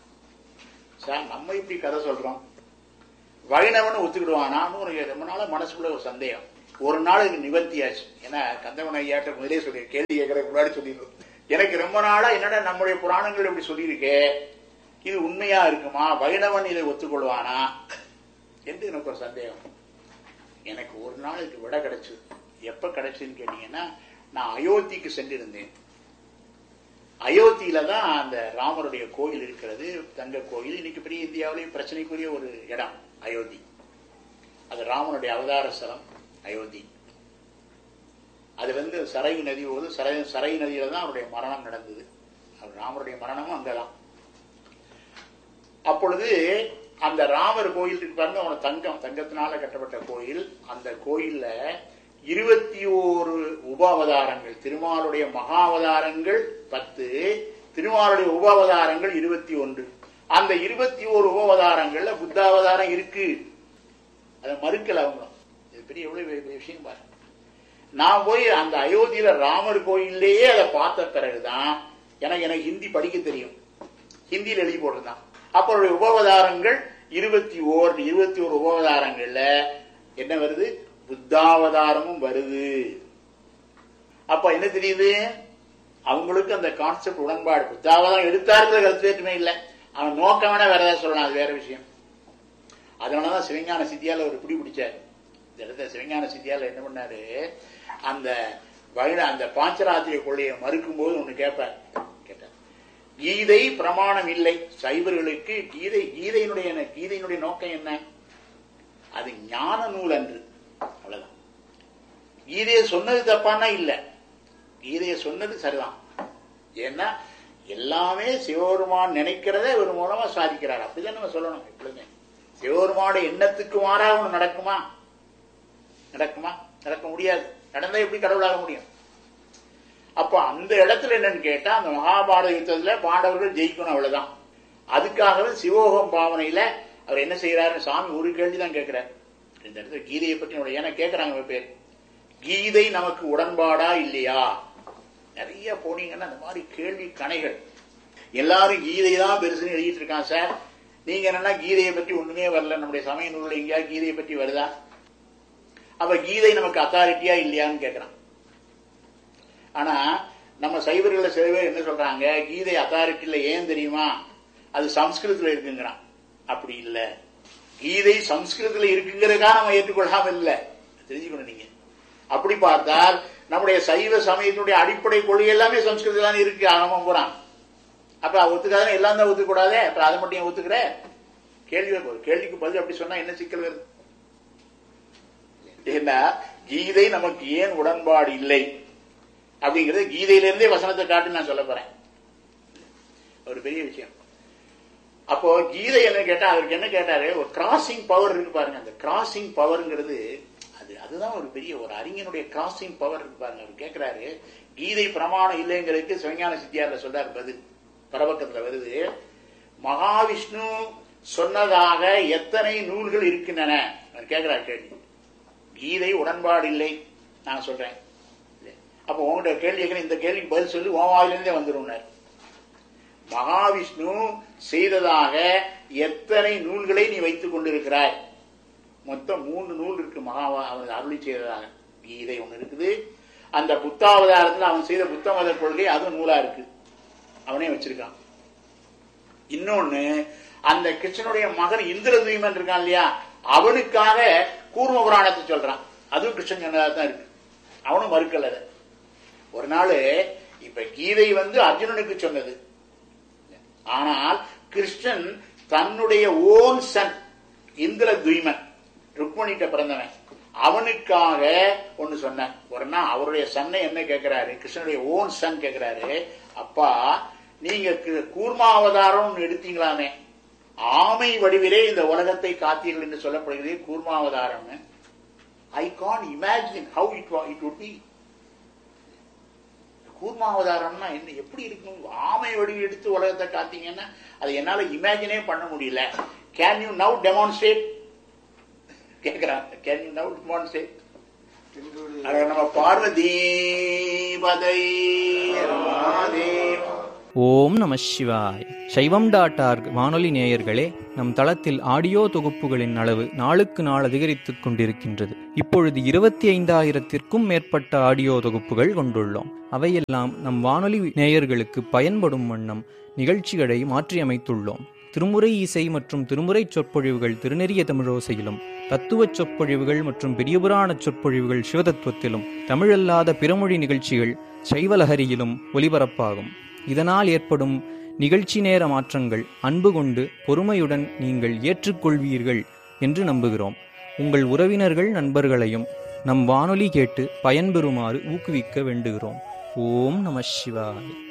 சார் நம்ம இப்படி கதை சொல்றோம் வைணவன் ஒத்துக்கிடுவானான்னு ஒரு ரொம்ப நாளா மனசுக்குள்ள ஒரு சந்தேகம் ஒரு நாள் இது நிவர்த்தியாச்சு ஏன்னா கந்தவன் ஐயாட்ட முதலே சொல்லி கேள்வி கேட்கறதுக்கு முன்னாடி சொல்லிடுறோம் எனக்கு ரொம்ப நாளா என்னடா நம்முடைய புராணங்கள் இப்படி சொல்லியிருக்கே இது உண்மையா இருக்குமா வைணவன் இதை ஒத்துக்கொள்வானா என்று எனக்கு ஒரு சந்தேகம் எனக்கு ஒரு நாள் இதுக்கு விட கிடைச்சது எப்ப கிடைச்சதுன்னு கேட்டீங்கன்னா நான் அயோத்திக்கு சென்றிருந்தேன் அயோத்தியில தான் அந்த ராமருடைய கோயில் இருக்கிறது தங்க கோயில் இன்னைக்கு பெரிய இந்தியாவிலேயே பிரச்சனைக்குரிய ஒரு இடம் அயோத்தி அது ராமனுடைய அவதார ஸ்தலம் அயோத்தி அது வந்து சரையு நதி போது சரை சரையு நதியில தான் அவருடைய மரணம் நடந்தது அவர் ராமருடைய மரணமும் அங்கதான் அப்பொழுது அந்த ராமர் கோயில் இருக்கு பாருங்க அவன தங்கம் தங்கத்தினால கட்டப்பட்ட கோயில் அந்த கோயில்ல இருபத்தி ஓரு உபாவதாரங்கள் திருமாலுடைய மகாவதாரங்கள் பத்து திருமாலுடைய உபாவதாரங்கள் இருபத்தி ஒன்று அந்த இருபத்தி ஓரு உபவதாரங்கள்ல புத்தாவதாரம் இருக்கு அதை மறுக்கல அவங்களும் இது பெரிய எவ்வளவு பெரிய விஷயம் பாருங்க நான் போய் அந்த அயோத்தியில ராமர் கோயிலேயே அதை பார்த்த பிறகுதான் எனக்கு எனக்கு ஹிந்தி படிக்க தெரியும் ஹிந்தியில் எழுதி போட்டிருந்தான் அப்ப அவருடைய உபவதாரங்கள் இருபத்தி ஓர் இருபத்தி ஒரு உபவதாரங்கள்ல என்ன வருது புத்தாவதாரமும் வருது அப்ப என்ன தெரியுது அவங்களுக்கு அந்த கான்செப்ட் உடன்பாடு புத்தாவதாரம் எடுத்தாருங்கிற கருத்து வேற்றுமை இல்லை அவன் நோக்கம் வேணா வேற ஏதாவது சொல்லலாம் அது வேற விஷயம் அதனாலதான் சிவஞான சித்தியால ஒரு பிடி பிடிச்சாரு இந்த இடத்துல சிவஞான சித்தியால என்ன பண்ணாரு அந்த வைண அந்த பாஞ்சராத்திரிய கொள்ளையை மறுக்கும் போது ஒண்ணு கேட்பார் கேட்டார் கீதை பிரமாணம் இல்லை சைவர்களுக்கு கீதை கீதையினுடைய என்ன கீதையினுடைய நோக்கம் என்ன அது ஞான நூல் அன்று அவ்வளவுதான் கீதையை சொன்னது தப்பானா இல்ல கீதையை சொன்னது சரிதான் ஏன்னா எல்லாமே சிவபெருமான் நினைக்கிறத ஒரு மூலமா சாதிக்கிறார் அப்படிதான் நம்ம சொல்லணும் எப்பொழுதுமே சிவபெருமானுடைய எண்ணத்துக்கு மாறாக ஒண்ணு நடக்குமா நடக்குமா நடக்க முடியாது நடந்தா எப்படி கடவுளாக முடியும் அப்ப அந்த இடத்துல என்னன்னு கேட்டா அந்த மகாபாரத யுத்தத்துல பாண்டவர்கள் ஜெயிக்கணும் அவ்வளவுதான் அதுக்காகவே சிவோகம் பாவனையில அவர் என்ன செய்யறாரு சாமி ஒரு கேள்விதான் கேட்கிறார் இந்த இடத்துல கீதையை பற்றி நம்மள ஏன்னா கேட்கறாங்க பேர் கீதை நமக்கு உடன்பாடா இல்லையா நிறைய போனீங்கன்னா அந்த மாதிரி கேள்வி கணைகள் எல்லாரும் கீதை தான் பெருசுன்னு எழுதிட்டு இருக்கான் சார் நீங்க என்னன்னா கீதையை பற்றி ஒண்ணுமே வரல நம்முடைய சமய நூல்ல எங்கேயா கீதையை பற்றி வருதா அப்ப கீதை நமக்கு அத்தாரிட்டியா இல்லையான்னு கேட்கிறான் ஆனா நம்ம சைவர்கள சில பேர் என்ன சொல்றாங்க கீதை அத்தாரிட்டியில ஏன் தெரியுமா அது சம்ஸ்கிருதத்துல இருக்குங்கிறான் அப்படி இல்ல கீதை சம்ஸ்கிருதத்துல இருக்குங்கிறதுக்காக நம்ம ஏற்றுக்கொள்ளாம இல்ல தெரிஞ்சுக்கணும் நீங்க அப்படி பார்த்தால் நம்முடைய சைவ சமயத்தினுடைய அடிப்படை கொள்கை எல்லாமே சம்ஸ்கிருதத்துல தான் இருக்கு ஆகமம் போறான் அப்ப ஒத்துக்காத எல்லாம் தான் ஒத்துக்கூடாதே அப்ப அதை மட்டும் ஏன் ஒத்துக்கிற கேள்வி வருது. கேள்விக்கு பதில் அப்படி சொன்னா என்ன சிக்கல் வருது ஏன்னா கீதை நமக்கு ஏன் உடன்பாடு இல்லை அப்படிங்கிறது கீதையிலிருந்தே வசனத்தை காட்டு நான் சொல்ல போறேன் ஒரு பெரிய விஷயம் அப்போ கீதை என்ன கேட்டா அவருக்கு என்ன கேட்டாரு ஒரு கிராசிங் பவர் இருக்கு பாருங்க அந்த கிராசிங் பவர்ங்கிறது அது அதுதான் ஒரு பெரிய ஒரு அறிஞனுடைய கிராசிங் பவர் இருக்கு பாருங்க அவர் கேட்கிறாரு கீதை பிரமாணம் இல்லைங்கிறதுக்கு சிவஞான சித்தியார்ல சொல்றாரு பதில் பரபக்கத்துல வருது மகாவிஷ்ணு சொன்னதாக எத்தனை நூல்கள் இருக்கின்றன அவர் கேட்கிறார் கேள்வி கீதை உடன்பாடு இல்லை நான் சொல்றேன் அப்போ உங்கள்கிட்ட கேள்வி கேட்கிறேன் இந்த கேள்விக்கு பதில் சொல்லி உன் வாயிலிருந்தே வந்துடும் மகாவிஷ்ணு செய்ததாக எத்தனை நூல்களை நீ வைத்துக் கொண்டிருக்கிறாய் மொத்தம் மூன்று நூல் இருக்கு மகா அவன் அருளி செய்ததாக கீதை ஒண்ணு இருக்குது அந்த புத்தாவதாரத்துல அவன் செய்த புத்த மத கொள்கை அதுவும் நூலா இருக்கு அவனே வச்சிருக்கான் இன்னொன்னு அந்த கிருஷ்ணனுடைய மகன் இந்திரதீமன் இருக்கான் இல்லையா அவனுக்காக கூர்ம புராணத்தை சொல்றான் அதுவும் கிருஷ்ணன் சொன்னதா தான் இருக்கு அவனும் மறுக்கல அதை. ஒரு நாள் இப்ப கீதை வந்து அர்ஜுனனுக்கு சொன்னது ஆனால் கிருஷ்ணன் தன்னுடைய ஓன் சன் இந்திர துய்மன் ருக்மணிட்ட பிறந்தவன் அவனுக்காக ஒண்ணு சொன்னேன் ஒரு நாள் அவருடைய சன்னை என்ன கேட்கிறாரு கிருஷ்ணனுடைய ஓன் சன் கேட்கிறாரு அப்பா நீங்க கு- கூர்மாவதாரம் ஒண்ணு எடுத்தீங்களாமே ஆமை வடிவிலே இந்த உலகத்தை காத்தீர்கள் என்று சொல்லப்படுகிறது கூர்மாவதாரம்னு I can imagine how it it would be கூர்மாவதாரம்னா என்ன எப்படி இருக்கும் ஆமை வடிவு எடுத்து உலகத்தை காத்தீங்கன்னா அதை என்னால இமேஜினே பண்ண முடியல கேன் யூ நவ் டெமான்ஸ்ட்ரேட் கேக்குறாங்க கேன் யூ நவ் டெமான்ஸ்ட்ரேட் நம்ம பார்வதி பதை ராதே ஓம் நம சிவாய் சைவம் டாட் ஆர்க் வானொலி நேயர்களே நம் தளத்தில் ஆடியோ தொகுப்புகளின் அளவு நாளுக்கு நாள் அதிகரித்துக் கொண்டிருக்கின்றது இப்பொழுது இருபத்தி ஐந்தாயிரத்திற்கும் மேற்பட்ட ஆடியோ தொகுப்புகள் கொண்டுள்ளோம் அவையெல்லாம் நம் வானொலி நேயர்களுக்கு பயன்படும் வண்ணம் நிகழ்ச்சிகளை மாற்றியமைத்துள்ளோம் திருமுறை இசை மற்றும் திருமுறை சொற்பொழிவுகள் திருநெறிய தமிழோசையிலும் தத்துவச் சொற்பொழிவுகள் மற்றும் பெரியபுராண சொற்பொழிவுகள் சிவதத்துவத்திலும் தமிழல்லாத பிறமொழி நிகழ்ச்சிகள் சைவலஹரியிலும் ஒலிபரப்பாகும் இதனால் ஏற்படும் நிகழ்ச்சி நேர மாற்றங்கள் அன்பு கொண்டு பொறுமையுடன் நீங்கள் ஏற்றுக்கொள்வீர்கள் என்று நம்புகிறோம் உங்கள் உறவினர்கள் நண்பர்களையும் நம் வானொலி கேட்டு பயன்பெறுமாறு ஊக்குவிக்க வேண்டுகிறோம் ஓம் நம சிவாய்